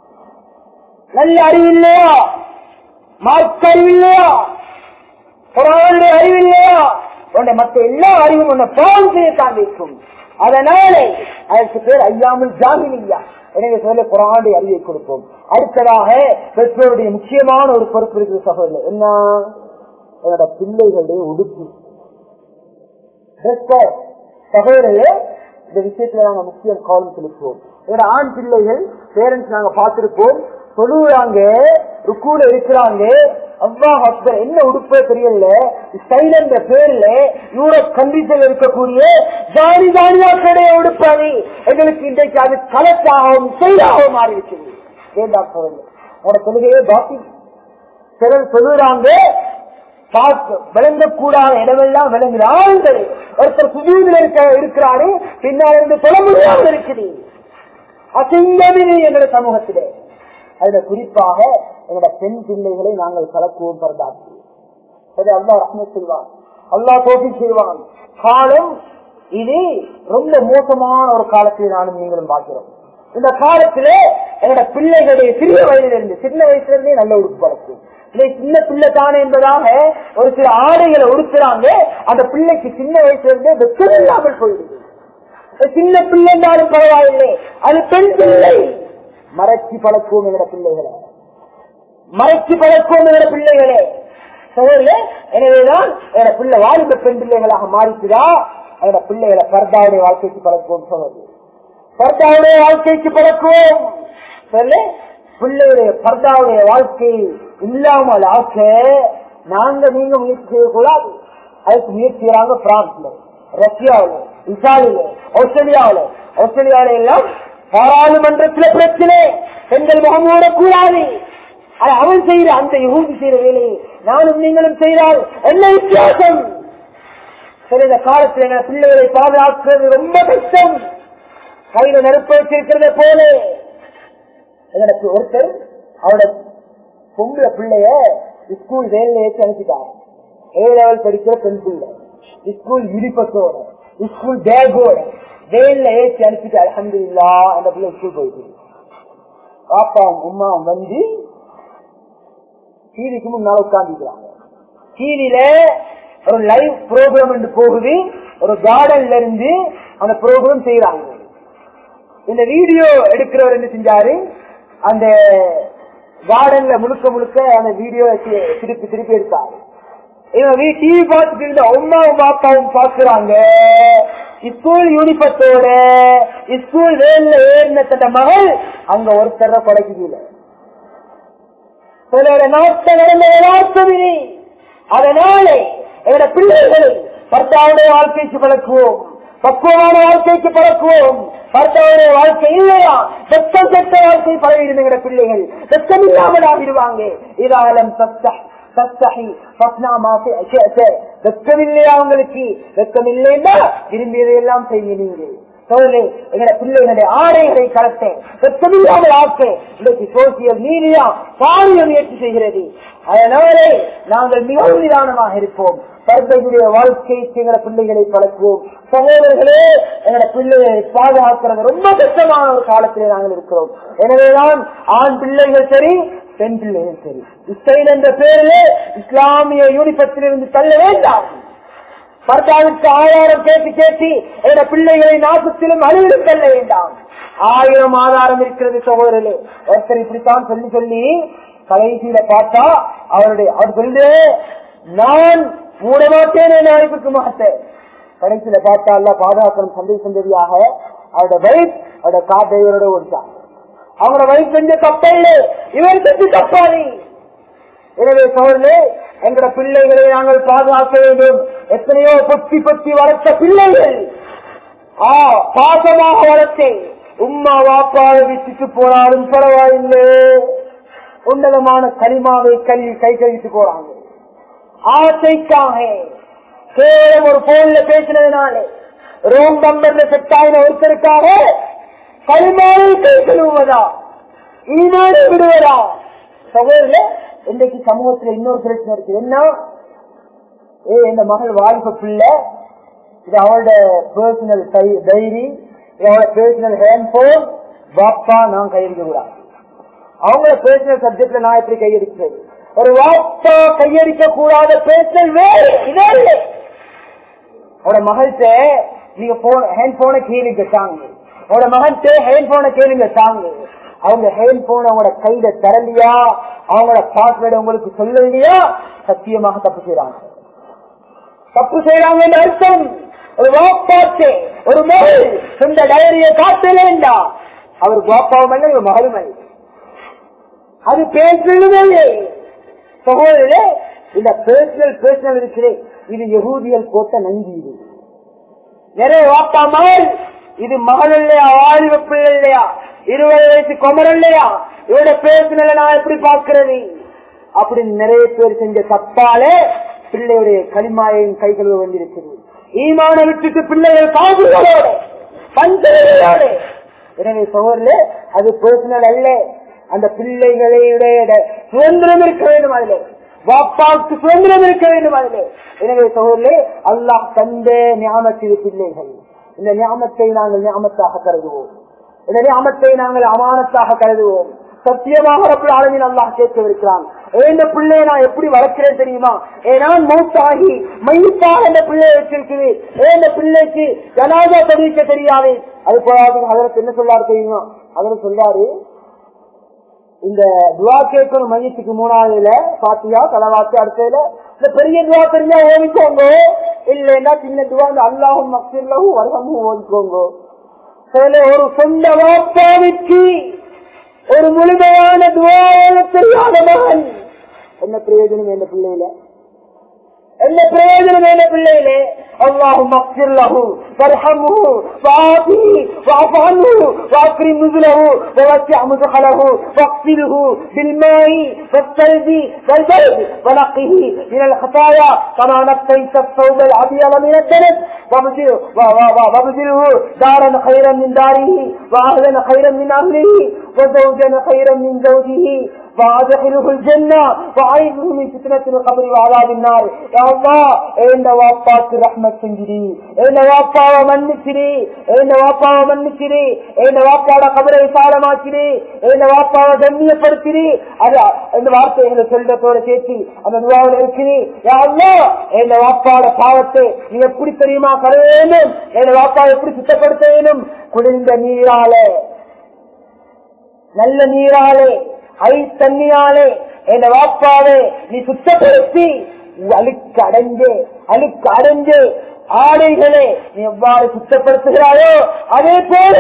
நல்ல அறிவு இல்லையா மார்க் அறிவு இல்லையா குரானுடைய அறிவு இல்லையா உன்னை மற்ற எல்லா அறிவும் உன்னை பாவம் செய்யத்தான் வைக்கும் அதனால அதற்கு பேர் ஐயாமல் ஜாகிலியா எனவே சொல்ல குரானுடைய அறிவை கொடுப்போம் அடுத்ததாக பெற்றோருடைய முக்கியமான ஒரு பொறுப்பு இருக்குது சகோதரர் என்ன என்னோட பிள்ளைகளுடைய உடுப்பு சகோதரர்களே இந்த விஷயத்துல நாங்க முக்கியம் கவனம் செலுத்துவோம் என்னோட ஆண் பிள்ளைகள் பேரண்ட்ஸ் நாங்க பார்த்திருப்போம் தொழுகிறாங்க ருக்கூல இருக்கிறாங்க அவ்வா ஹஸ்பர் என்ன உடுப்பே தெரியல ஸ்டைல் என்ற பேர்ல யூரோப் கண்ட்ரிஸ்ல இருக்கக்கூடிய ஜானி ஜானியா கடைய உடுப்பாது எங்களுக்கு இன்றைக்கு அது கலப்பாகவும் செயலாகவும் மாறிடுச்சு ஏன் டாக்டர் உங்களோட தொழுகையே பாக்கி சிலர் சொல்லுறாங்க விளங்கக்கூடாத இடமெல்லாம் விளங்குறாங்க ஒருத்தர் சுஜூதில் இருக்க இருக்கிறாரு பின்னால் இருந்து சொல்ல முடியாமல் இருக்குது அசிங்கமினி என்ற சமூகத்திலே அதுல குறிப்பாக எங்களோட பெண் பிள்ளைகளை நாங்கள் கலக்குவோம் பரதாச்சு அது அல்லா ரத்ன செய்வான் அல்லா தோட்டி செய்வான் காலம் இது ரொம்ப மோசமான ஒரு காலத்தில் நானும் நீங்களும் பார்க்கிறோம் இந்த காலத்துல என்னோட பிள்ளைகளுடைய சிறிய வயதிலிருந்து சின்ன வயசுல இருந்தே நல்ல உடுப்பு பழக்கம் இதை சின்ன பிள்ளை தானே என்பதாக ஒரு சில ஆடைகளை உடுத்துறாங்க அந்த பிள்ளைக்கு சின்ன வயசுல இருந்தே வெக்கம் இல்லாமல் போயிடுது சின்ன பிள்ளைந்தாலும் பரவாயில்லை அது பெண் பிள்ளை மறைச்சி பழக்குவோம் எங்களோட பிள்ளைகளை மறைச்சி பழக்குவோம் எங்களோட பிள்ளைகளே சகோதரே எனவேதான் என்னோட பிள்ளை வாலிப பெண் பிள்ளைகளாக மாறிச்சுதா என்னோட பிள்ளைகளை பர்தாவுடைய வாழ்க்கைக்கு பழக்குவோம் சகோதரி பர்தாவுடைய வாழ்க்கைக்கு பழக்குவோம் சொல்லு பிள்ளையுடைய பர்தாவுடைய வாழ்க்கை இல்லாமல் ஆக்க நாங்க நீங்க முயற்சி செய்யக்கூடாது அதுக்கு முயற்சி செய்யறாங்க பிரான்ஸ்ல ரஷ்யாவில இத்தாலியில ஆஸ்திரேலியாவில ஆஸ்திரேலியாவில எல்லாம் பாராளுமன்றத்துல பிரச்சனை பெண்கள் முகம் மூடக்கூடாது அது அவன் செய்யற அந்த யூதி செய்யற வேலையை நானும் நீங்களும் செய்தால் என்ன வித்தியாசம் சரி இந்த காலத்தில் எங்க பிள்ளைகளை பாதுகாக்கிறது ரொம்ப கஷ்டம் கையில நெருப்பு வச்சிருக்கிறத போல எனக்கு ஒருத்தர் அவரோட பொம்பளை பிள்ளைய ஸ்கூல் வேலையில ஏற்றி அனுப்பிட்டாங்க ஏ லெவல் படிக்கிற பெண் பிள்ளை ஸ்கூல் யூனிபஸோட ஸ்கூல் பேக்கோட வேன்ல ஏற்றி அனுப்பிட்டு அலமது இல்லா அந்த பிள்ளை ஸ்கூல் போயிட்டு பாப்பாவும் உமாவும் வந்து டிவிக்கு முன்னால உட்காந்துக்கிறாங்க டிவியில ஒரு லைவ் ப்ரோக்ராம் என்று போகுது ஒரு கார்டன்ல இருந்து அந்த ப்ரோக்ராம் செய்யறாங்க இந்த வீடியோ எடுக்கிறவர் என்ன செஞ்சாரு அந்த கார்டன்ல முழுக்க முழுக்க அந்த வீடியோ திருப்பி திருப்பி எடுத்தாரு இவன் டிவி பார்த்துட்டு இருந்த அம்மாவும் பாப்பாவும் பாக்குறாங்க ஸ்கூல் யூனிஃபத்தோட ஸ்கூல் வேன்ல ஏறின தட்ட மகள் அங்க ஒருத்தர கொடைக்குது சிலோட நாட்ட நடந்த யதார்த்தமில்லை அதனாலே எங்களோட பிள்ளைகளை பர்த்தாவுடைய வாழ்க்கைக்கு பழக்குவோம் பக்குவமான வாழ்க்கைக்கு பழக்குவோம் பர்த்தாவுடைய வாழ்க்கை இல்லையா வெக்கம் கெட்ட வாழ்க்கை பழகிடும் எங்களோட பிள்ளைகள் வெக்கம் இல்லாமல் ஆகிடுவாங்க இதாலம் சத்தா தஸ்தஹி ஃபஸ்னா மா ஷிஅத வெக்கமில்லையா உங்களுக்கு வெக்கமில்லைன்னா விரும்பியதையெல்லாம் செய்ய நீங்க சோழே எங்களோட பிள்ளைகளுடைய ஆடைகளை கலத்த வெக்கமில்லாமல் ஆக்க இன்றைக்கு சோசியல் மீடியா பாரிய முயற்சி செய்கிறது அதனாலே நாங்கள் மிகவும் நிதானமாக இருப்போம் பர்தையுடைய வாழ்க்கைக்கு எங்களோட பிள்ளைகளை பழக்குவோம் சகோதரர்களே எங்களோட பிள்ளைகளை பாதுகாக்கிறது ரொம்ப கஷ்டமான ஒரு காலத்திலே நாங்கள் இருக்கிறோம் எனவேதான் ஆண் பிள்ளைகள் சரி பெண் பிள்ளைகள் சரி இஸ்ரேல் என்ற பேரிலே இஸ்லாமிய யூனிபத்திலிருந்து தள்ள வேண்டாம் பர்தாவுக்கு ஆதாரம் கேட்டு கேட்டு என்னோட பிள்ளைகளை நாசத்திலும் அழிவிலும் தள்ள வேண்டாம் ஆயிரம் ஆதாரம் இருக்கிறது சகோதரர்களே ஒருத்தர் இப்படித்தான் சொல்லி சொல்லி கடைசியில பார்த்தா அவருடைய அவர் சொல்லு நான் மூட மாட்டேன் என அழைப்புக்கு மாட்டேன் கடைசியில பார்த்தா அல்ல பாதுகாக்கணும் சந்தை சந்ததியாக அவரோட வைஃப் அவரோட கார் டிரைவரோட ஓடிச்சான் அவங்களோட வைஃப் செஞ்ச தப்பல்ல இவர் செஞ்சு தப்பாளி எனவே சோழர்களே எங்களோட பிள்ளைகளை நாங்கள் பாதுகாக்க வேண்டும் எத்தனையோ பொத்தி பொத்தி வளர்த்த பிள்ளைகள் ஆ பாசமாக வளர்த்தேன் உம்மா வாப்பாவை விட்டுட்டு போனாலும் பரவாயில்லை உன்னதமான களிமாவை கல்வி கை கழித்து போறாங்க ஆசைக்காக கேவலம் ஒரு போன்ல பேசினதுனாலே ரோம் நம்பர்ல செட் ஆகின ஒருத்தருக்காக களிமாவை கை கழுவுவதா ஈமானை விடுவதா சகோதர இன்றைக்கு சமூகத்துல இன்னொரு பிரச்சனை இருக்கு என்ன ஏ இந்த மகள் வாலிப பிள்ளை இது அவளோட பர்சனல் டைரி அவளோட பர்சனல் ஹேண்ட்போன் பாப்பா நான் கையெழுக்க கூடாது அவங்களோட பர்சனல் சப்ஜெக்ட்ல நான் எப்படி கையெடுக்கிறது ஒரு வாப்பா கையடிக்க கூடாத பேசல் வேறு இதே இல்லை அவட மகள்கிட்ட நீங்க போன் ஹேண்ட் போனை கேளுங்க தாங்க அவட மகன்கிட்ட ஹேண்ட் போனை கேளுங்க தாங்க அவங்க ஹேண்ட் போன் அவங்களோட கையில தரலையா அவங்களோட பாஸ்வேர்டு உங்களுக்கு சொல்லலையா சத்தியமாக தப்பு செய்யறாங்க தப்பு செய்யறாங்க அர்த்தம் ஒரு வாப்பாச்சு ஒரு மகள் சொந்த டைரிய காட்ட வேண்டாம் அவருக்கு வாப்பாவும் இல்லை இவர் மகளும் இல்லை அது பேசுறதே சகோதரே இந்த பேர்சனல் பேர்சனல் இருக்கிறேன் இது யகூதிகள் போட்ட நஞ்சி இது நிறைய வாப்பா மகள் இது மகள் இல்லையா வாலிப பிள்ளை இல்லையா இருபது வயசு குமர் இல்லையா இவட பேர்சனல நான் எப்படி பார்க்கிறது அப்படி நிறைய பேர் செஞ்ச தப்பாலே பிள்ளையுடைய களிமாயையும் கை கழுவ வேண்டியிருக்கிறது ஈமான விட்டுட்டு பிள்ளைகள் காதுகளோட பஞ்சங்களோட எனவே சோர்ல அது பர்சனல் அல்ல அந்த பிள்ளைகளுடைய சுதந்திரம் இருக்க வேண்டும் அதிலே வாப்பாவுக்கு சுதந்திரம் இருக்க வேண்டும் அதிலே எனவே சோர்லே அல்லாஹ் தந்த ஞானத்திரு பிள்ளைகள் இந்த ஞாபகத்தை நாங்கள் ஞாபகத்தாக கருதுவோம் இந்த ஞாபகத்தை நாங்கள் அமானத்தாக கருதுவோம் சத்தியமாக ரப்பல் ஆலமீன் அல்லாஹ் கேட்கவிருக்கிறான் இந்த பிள்ளையை நான் எப்படி வளர்க்கிறேன் தெரியுமா நான் மௌத்தாகி மையத்தாக இந்த பிள்ளையை வச்சிருக்கிறேன் இந்த பிள்ளைக்கு ஜனாதா தெரிவிக்க தெரியாது அது போதாது அதற்கு என்ன சொல்லாரு தெரியுமா அதற்கு சொல்லாரு இந்த துவா கேட்கணும் மையத்துக்கு மூணாவதுல பாத்தியா தலவாத்தி அடுத்ததுல இந்த பெரிய துவா தெரிஞ்சா ஓடிக்கோங்க இல்லைன்னா சின்ன துவா இந்த அல்லாஹும் மக்சில்லாவும் வருகமும் ஓடிக்கோங்க சில ஒரு சொந்த வாப்பாவிற்கு ஒரு முழுமையான துவான தெரியாத மகன் என்ன பிரயோஜனம் என்ன பிள்ளையில என்ன பிரயோஜனம் என்ன பிள்ளையிலே اللهم اغفر له وارحمه وعافيه واعف عنه واكرم نزله ووسع مدخله واغسله بالماء والثلج والبرد ونقه من الخطايا كما نقيت الثوب الابيض من الدنس وابدله دارا خيرا من داره واهلا خيرا من اهله وزوجا خيرا من زوجه وادخله الجنة وعيده من فتنة القبر وعذاب النار يا الله என் வாப்பாக்கு ரஹ்மத் செஞ்சிரி என் வாப்பாவை மன்னிச்சிரி என் வாப்பாவை மன்னிச்சிரி என் வாப்பாவோட கபரை விசாலமாக்கிரி என் வாப்பாவை கண்ணியப்படுத்திரி அது அந்த வார்த்தைகளை சொல்றதோட சேர்த்து அந்த துவாவில் இருக்கிறி யா அல்லாஹ் என் வாப்பாவோட பாவத்தை நீ எப்படி தெரியுமா கரையணும் என் வாப்பா எப்படி சுத்தப்படுத்த வேணும் குளிர்ந்த நீராலே நல்ல நீராலே ஐ தண்ணியாலே என் வாப்பாவே நீ சுத்தப்படுத்தி அழுக்கு அடைஞ்சு அழுக்கு அடைஞ்சு ஆடைகளை நீ எவ்வாறு சுத்தப்படுத்துகிறாயோ அதே போல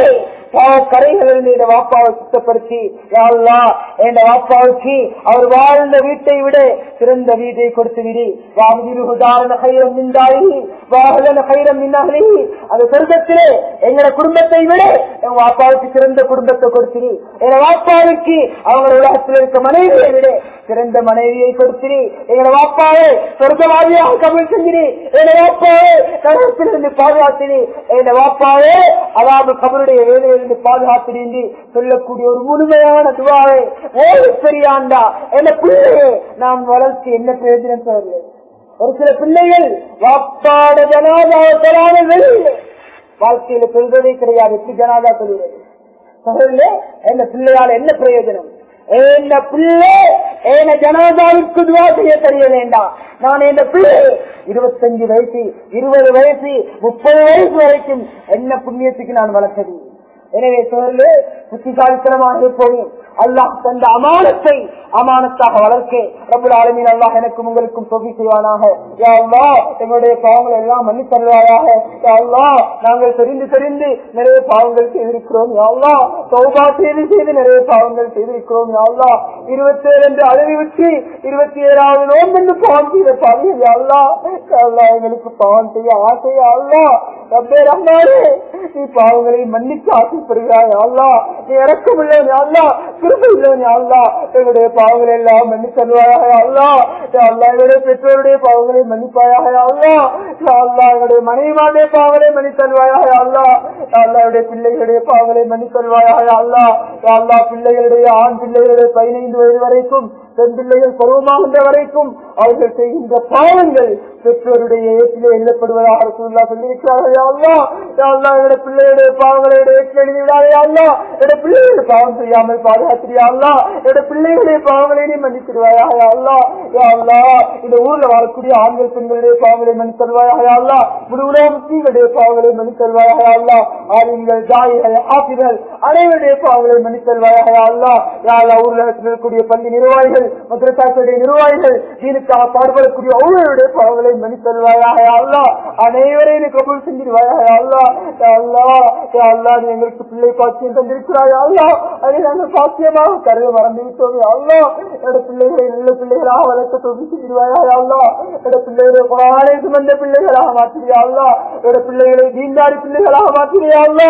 கரைகளில் இந்த வாப்பாவை சுத்தப்படுத்தி யாழ்லா என் வாப்பாவுக்கு அவர் வாழ்ந்த வீட்டை விட சிறந்த வீட்டை கொடுத்து விடு வாகுதாரண கைரம் நின்றாயி வாகன கைரம் நின்னாகி அந்த சொர்க்கத்திலே எங்களோட குடும்பத்தை விட என் வாப்பாவுக்கு சிறந்த குடும்பத்தை கொடுத்திரு என் வாப்பாவுக்கு அவங்க உலகத்தில் இருக்க மனைவியை விட சிறந்த மனைவியை கொடுத்திரு எங்களோட வாப்பாவை சொர்க்கவாதியாக கமல் செஞ்சிரு என் வாப்பாவை நரகத்திலிருந்து பாதுகாத்திரு என் வாப்பாவே அதாவது கபருடைய வேலையிலிருந்து பாதுகாத்திரு என்று சொல்லக்கூடிய ஒரு முழுமையான துவாவை ஓடு பெரியாண்டா என்ன பிள்ளையே நாம் வளர்ச்சி என்ன பிரயோஜனம் சொல்ல ஒரு சில பிள்ளைகள் வாப்பாட ஜனாதாவை தராத வெளியிலே வாழ்க்கையில சொல்வதே கிடையாது எப்படி ஜனாதா சொல்வது சகோதரே என்ன பிள்ளையால் என்ன பிரயோஜனம் என்ன பிள்ளை என்ன ஜனாதாவுக்கு துவா செய்ய தெரிய வேண்டாம் நான் இந்த பிள்ளை இருபத்தஞ்சு வயசு இருபது வயசு முப்பது வயசு வரைக்கும் என்ன புண்ணியத்துக்கு நான் வளர்த்தது எனவே சோழர்களே புத்திசாலித்தனமாக இருப்போம் அல்லாஹ் தந்த அமானத்தை அமானத்தாக வளர்க்க ரபுல் ஆலமீன் அல்லாஹ் எனக்கும் உங்களுக்கும் தொகை செய்வானாக யா அல்லாஹ் எங்களுடைய பாவங்கள் எல்லாம் மன்னி தருவாயாக யா அல்லாஹ் நாங்கள் தெரிந்து தெரிந்து நிறைய பாவங்கள் செய்திருக்கிறோம் யா அல்லாஹ் சௌபா செய்து செய்து நிறைய பாவங்கள் செய்திருக்கிறோம் யா அல்லாஹ் இருபத்தி ஏழு என்று அழுதி விட்டு இருபத்தி ஏழாவது நோன்பு என்று பாவம் செய்த பாவி யா அல்லாஹ் யா அல்லாஹ் எங்களுக்கு பாவம் செய்ய ஆசை யா அல்லாஹ் ரப்பே ரஹ்மானே நீ பாவங்களை மன்னிக்க ஆசைப்படுகிறாய் அல்லா நீ இறக்கம் உள்ளவன் அல்லா திரும்ப உள்ளவன் அல்லா எங்களுடைய பாவங்களை எல்லாம் மன்னித்தருவாயாக அல்லா அல்லா எங்களுடைய பெற்றோருடைய பாவங்களை மன்னிப்பாயாக அல்லா அல்லா எங்களுடைய மனைவிமாருடைய பாவங்களை மன்னித்தருவாயாக அல்லா அல்லா என்னுடைய பிள்ளைகளுடைய பாவங்களை மன்னித்தருவாயாக அல்லா அல்லா பிள்ளைகளுடைய ஆண் பிள்ளைகளுடைய பதினைந்து வயது வரைக்கும் பெண் பிள்ளைகள் பருவமாகின்ற வரைக்கும் அவர்கள் செய்கின்ற பாவங்கள் பெற்றோருடைய ஏற்றிலே எழுதப்படுவதாக சொல்லா சொல்லியிருக்கிறார்கள் அல்லா அல்லா என்னுடைய பிள்ளைகளுடைய பாவங்களை ஏற்றில் எழுதிவிடாதே அல்லா என்னுடைய பிள்ளைகள் பாவம் செய்யாமல் பாதுகாத்திரியா அல்லா என்னுடைய பிள்ளைகளுடைய பாவங்களை நீ மன்னித்திருவாயாக அல்லா அல்லா இந்த ஊர்ல வாழக்கூடிய ஆண்கள் பெண்களுடைய பாவங்களை மன்னித்தருவாயாக அல்லா முழு உலக முஸ்லீம்களுடைய பாவங்களை மன்னித்தருவாயாக அல்லா ஆரியங்கள் ஜாயிகள் ஆசிரியர்கள் அனைவருடைய பாவங்களை மன்னித்தருவாயாக அல்லா யாழ்லா ஊர்ல இருக்கக்கூடிய பள்ளி நிர்வாகிகள் மதுரசாக்களுடைய நிர்வாகிகள் தீனுக்காக பாடுபடக்கூடிய ஒவ்வொருடைய பாவங்களை மன்னித்தருவாயாக அல்லா அனைவரையும் கபூல் செஞ்சிருவாயாக அல்லா அல்லா அல்லா நீ எங்களுக்கு பிள்ளை பாக்கியம் தந்திருக்கிறாய் அல்லா அதை நாங்கள் பாக்கியமாக கருத மறந்து விட்டோம் அல்லா என்னோட பிள்ளைகளை நல்ல பிள்ளைகளாக வளர்க்க தொகுதி செஞ்சிருவாயாக அல்லா என்னோட பிள்ளைகளை குரானை சுமந்த பிள்ளைகளாக மாற்றியா அல்லா என்னோட பிள்ளைகளை தீண்டாடி பிள்ளைகளாக மாற்றியா அல்லா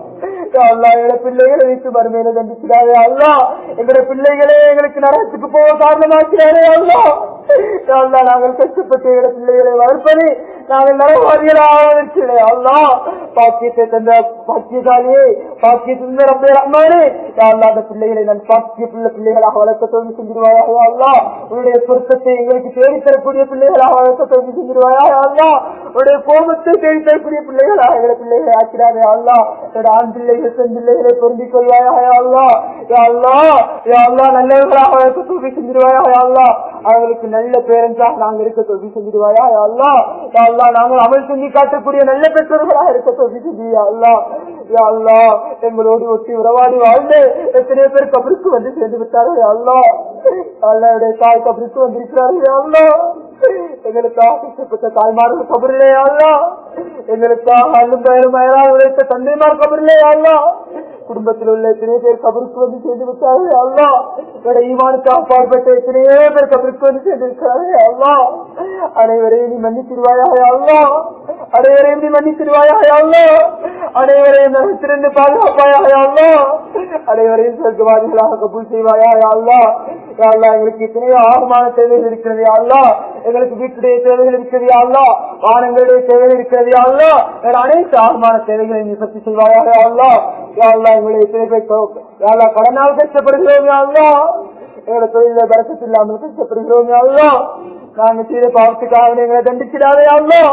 அல்லா எங்க பிள்ளைகளை வைத்து மறுமையில தண்டிக்கிறாரே அல்லா எங்க பிள்ளைகளே எங்களுக்கு நரகத்துக்கு போக காரணமாக்கிறாரே அல்லா அல்லா நாங்கள் கஷ்டப்பட்டு எங்க பிள்ளைகளை வளர்ப்பது நாங்கள் நரவாதிகளாக அல்லா பாக்கியத்தை தந்த பாக்கியசாலியே பாக்கியத்தை ரப்பே ரஹ்மானே அல்லா அந்த பிள்ளைகளை நான் பாக்கிய பிள்ளை பிள்ளைகளாக வளர்க்க தோல்வி செஞ்சிருவாயாக அல்லா உன்னுடைய பொருத்தத்தை எங்களுக்கு தேடித்தரக்கூடிய பிள்ளைகளாக வளர்க்க தோல்வி செஞ்சிருவாயாக அல்லா உன்னுடைய கோபத்தை தேடித்தரக்கூடிய பிள்ளைகளாக எங்களை பிள்ளைகளை ஆக்கிறாரே அல்லா என்னோட ஆண் பிள்ளைகள் பெண் பிள்ளைகளை பொருந்திக் கொள்வாயாக அல்லா அல்லா அல்லா நல்லவர்களாக வளர்க்க தோல்வி செஞ்சிருவாயாக அல்லா அவங்களுக்கு நல்ல பேரண்ட்ஸாக நாங்க இருக்க தோல்வி செஞ்சிருவாயா அல்லா அல்லா நாங்கள் அமல் செஞ்சு காட்டக்கூடிய நல்ல பெற்றோர்களாக இருக்க தோல்வி செஞ்சியா அல்லா அல்லா எங்களோடு ஒட்டி உறவாடி வாழ்ந்து எத்தனை பேர் கபருக்கு வந்து சேர்ந்து விட்டார்கள் அல்லா அல்லாவுடைய தாய் கபருக்கு வந்திருக்கிறார்கள் அல்லா எங்களுக்காக கஷ்டப்பட்ட தாய்மார்கள் கபரிலே அல்லா எங்களுக்காக அல்லும் பெயரும் அயரால் உழைத்த தந்தைமார் கபரிலே அல்லா குடும்பத்தில் உள்ள எத்தனை பேர் கபருக்கு வந்து சேர்ந்து விட்டார்கள் அல்லா வேற ஈமானுக்காக பாடுபட்ட எத்தனையோ பேர் கபருக்கு வந்து சேர்ந்திருக்கிறார்கள் அல்லா அனைவரையும் நீ மன்னித்திருவாயாக அல்லா அனைவரையும் நீ மன்னித்திருவாயாக அல்லா அனைவரையும் நகத்திலிருந்து பாதுகாப்பாயாக அல்லா அனைவரையும் சொர்க்கவாதிகளாக கபூல் செய்வாயாக அல்லா அல்லா எங்களுக்கு எத்தனையோ ஆகமான தேவைகள் இருக்கிறது அல்லா எங்களுக்கு வீட்டுடைய தேவைகள் இருக்கிறது அல்லா வானங்களுடைய தேவைகள் இருக்கிறது அல்லா வேற அனைத்து ஆகமான தேவைகளை நீ சக்தி செய்வாயாக அல்லா அல்லா எங்களை எத்தனை பேர் கடனால் கஷ்டப்படுகிறோம் அல்லா எங்களோட தொழில பறக்கத்து இல்லாமல் கஷ்டப்படுகிறோம் அல்லோ நாங்க செய்த பாவத்துக்காக எங்களை தண்டிக்கிறாரே அல்லோ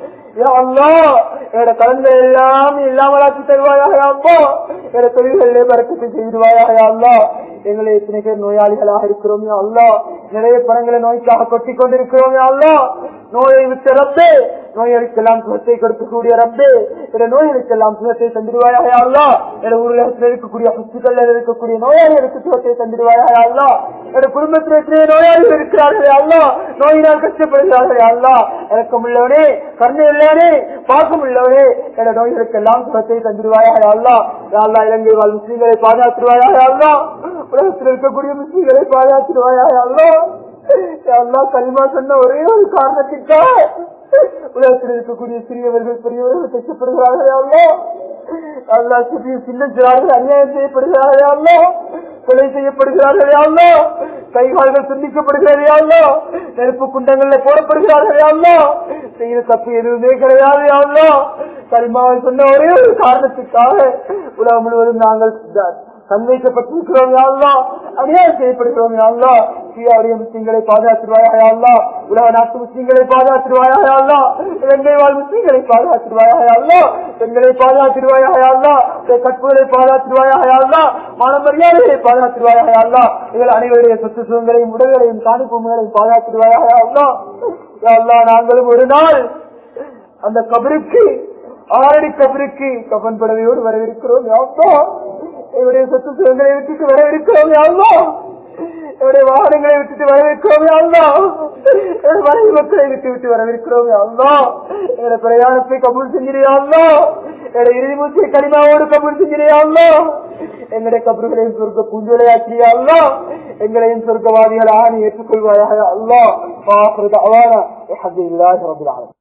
என்னோட கலன்கள் எல்லாம் இல்லாமலாக்கி தருவாயாக அப்போ என்னோட தொழில்களிலே பறக்கத்தை செய்திருவாயாக அல்லா எங்களை எத்தனை பேர் நோயாளிகளாக இருக்கிறோம் அல்லா நிறைய பணங்களை நோய்க்காக கொட்டி கொண்டிருக்கிறோம் அல்லா நோயை விட்ட ரப்பே நோய்களுக்கெல்லாம் சுகத்தை கொடுக்கக்கூடிய ரப்பே என நோய்களுக்கெல்லாம் சுகத்தை தந்திருவாயாக அல்லா என ஊரில் இருக்கக்கூடிய ஹாஸ்பிட்டல்ல இருக்கக்கூடிய நோயாளிகளுக்கு சுகத்தை தந்திருவாயாக அல்லா என குடும்பத்தில் எத்தனை நோயாளிகள் இருக்கிறார்களே அல்லா நோயினால் கஷ்டப்படுகிறார்களே அல்லா இறக்கம் உள்ளவனே கண்ணு உள்ளவனே பாக்கம் உள்ளவனே என நோய்களுக்கெல்லாம் சுகத்தை தந்திருவாயாக அல்லா அல்லா இலங்கை வாழ் முஸ்லீம்களை பாதுகாத்துருவாயாக அல்லா உலகத்தில் இருக்கக்கூடிய முஸ்லீம்களை பாதுகாத்துருவாயாக அல்லா அல்லா கலிமா சொன்ன ஒரே ஒரு காரணத்திற்காக உலகத்தில் இருக்கக்கூடிய சிறியவர்கள் பெரியவர்கள் கஷ்டப்படுகிறார்களே அல்லா அல்லா சிறிய சின்ன சிறார்கள் அநியாயம் செய்யப்படுகிறார்களே அல்லா கொலை செய்யப்படுகிறார்களே அல்லா கைகால்கள் துண்டிக்கப்படுகிறதே அல்லா நெருப்பு குண்டங்கள்ல போடப்படுகிறார்களே அல்லா செய்த தப்பு எதுவுமே கிடையாது அல்லா கலிமாவை சொன்ன ஒரே ஒரு காரணத்துக்காக உலகம் முழுவதும் நாங்கள் சன்வைக்கப்பட்டிருக்கிறோம் யாழ்லா அநியாயம் செய்யப்படுகிறோம் யாழ்லா சீராவுடைய முஸ்லீம்களை பாதுகாத்துருவாயா யாழ்லா உலக நாட்டு முஸ்லீம்களை பாதுகாத்துருவாயா யாழ்லா இலங்கை வாழ் முஸ்லீம்களை பாதுகாத்துருவாயா யாழ்லா பெண்களை பாதுகாத்துருவாயா யாழ்லா கற்புகளை பாதுகாத்துருவாயா யாழ்லா மன மரியாதைகளை பாதுகாத்துருவாயா யாழ்லா இதில் அனைவருடைய சொத்து சுகங்களையும் உடல்களையும் காணிப்புமைகளையும் பாதுகாத்துருவாயா யாழ்லா யாழ்லா நாங்களும் ஒரு நாள் அந்த கபருக்கு ஆறடி கபருக்கு கபன் படவையோடு வரவிருக்கிறோம் யாப்பா என்னுடைய சொத்து சுகங்களை விட்டுட்டு வரவிருக்கிறோம் யாழ்லா என்னுடைய வாகனங்களை விட்டுட்டு வரவிருக்கிறோம் யாழ்லா என்னுடைய மனைவி மக்களை விட்டு விட்டு வரவிருக்கிறோம் யாழ்லா என்னோட பிரயாணத்தை கபூல் செஞ்சிருயாள்லா என்னோட இறுதி மூச்சை கனிமாவோடு கபூல் செஞ்சிருயாள்லா எங்களுடைய கபர்களையும் சொர்க்க பூஞ்சோலையாக்கியாள்லா எங்களையும் சொர்க்கவாதிகளாக நீ ஏற்றுக்கொள்வாயாக அல்லா அவான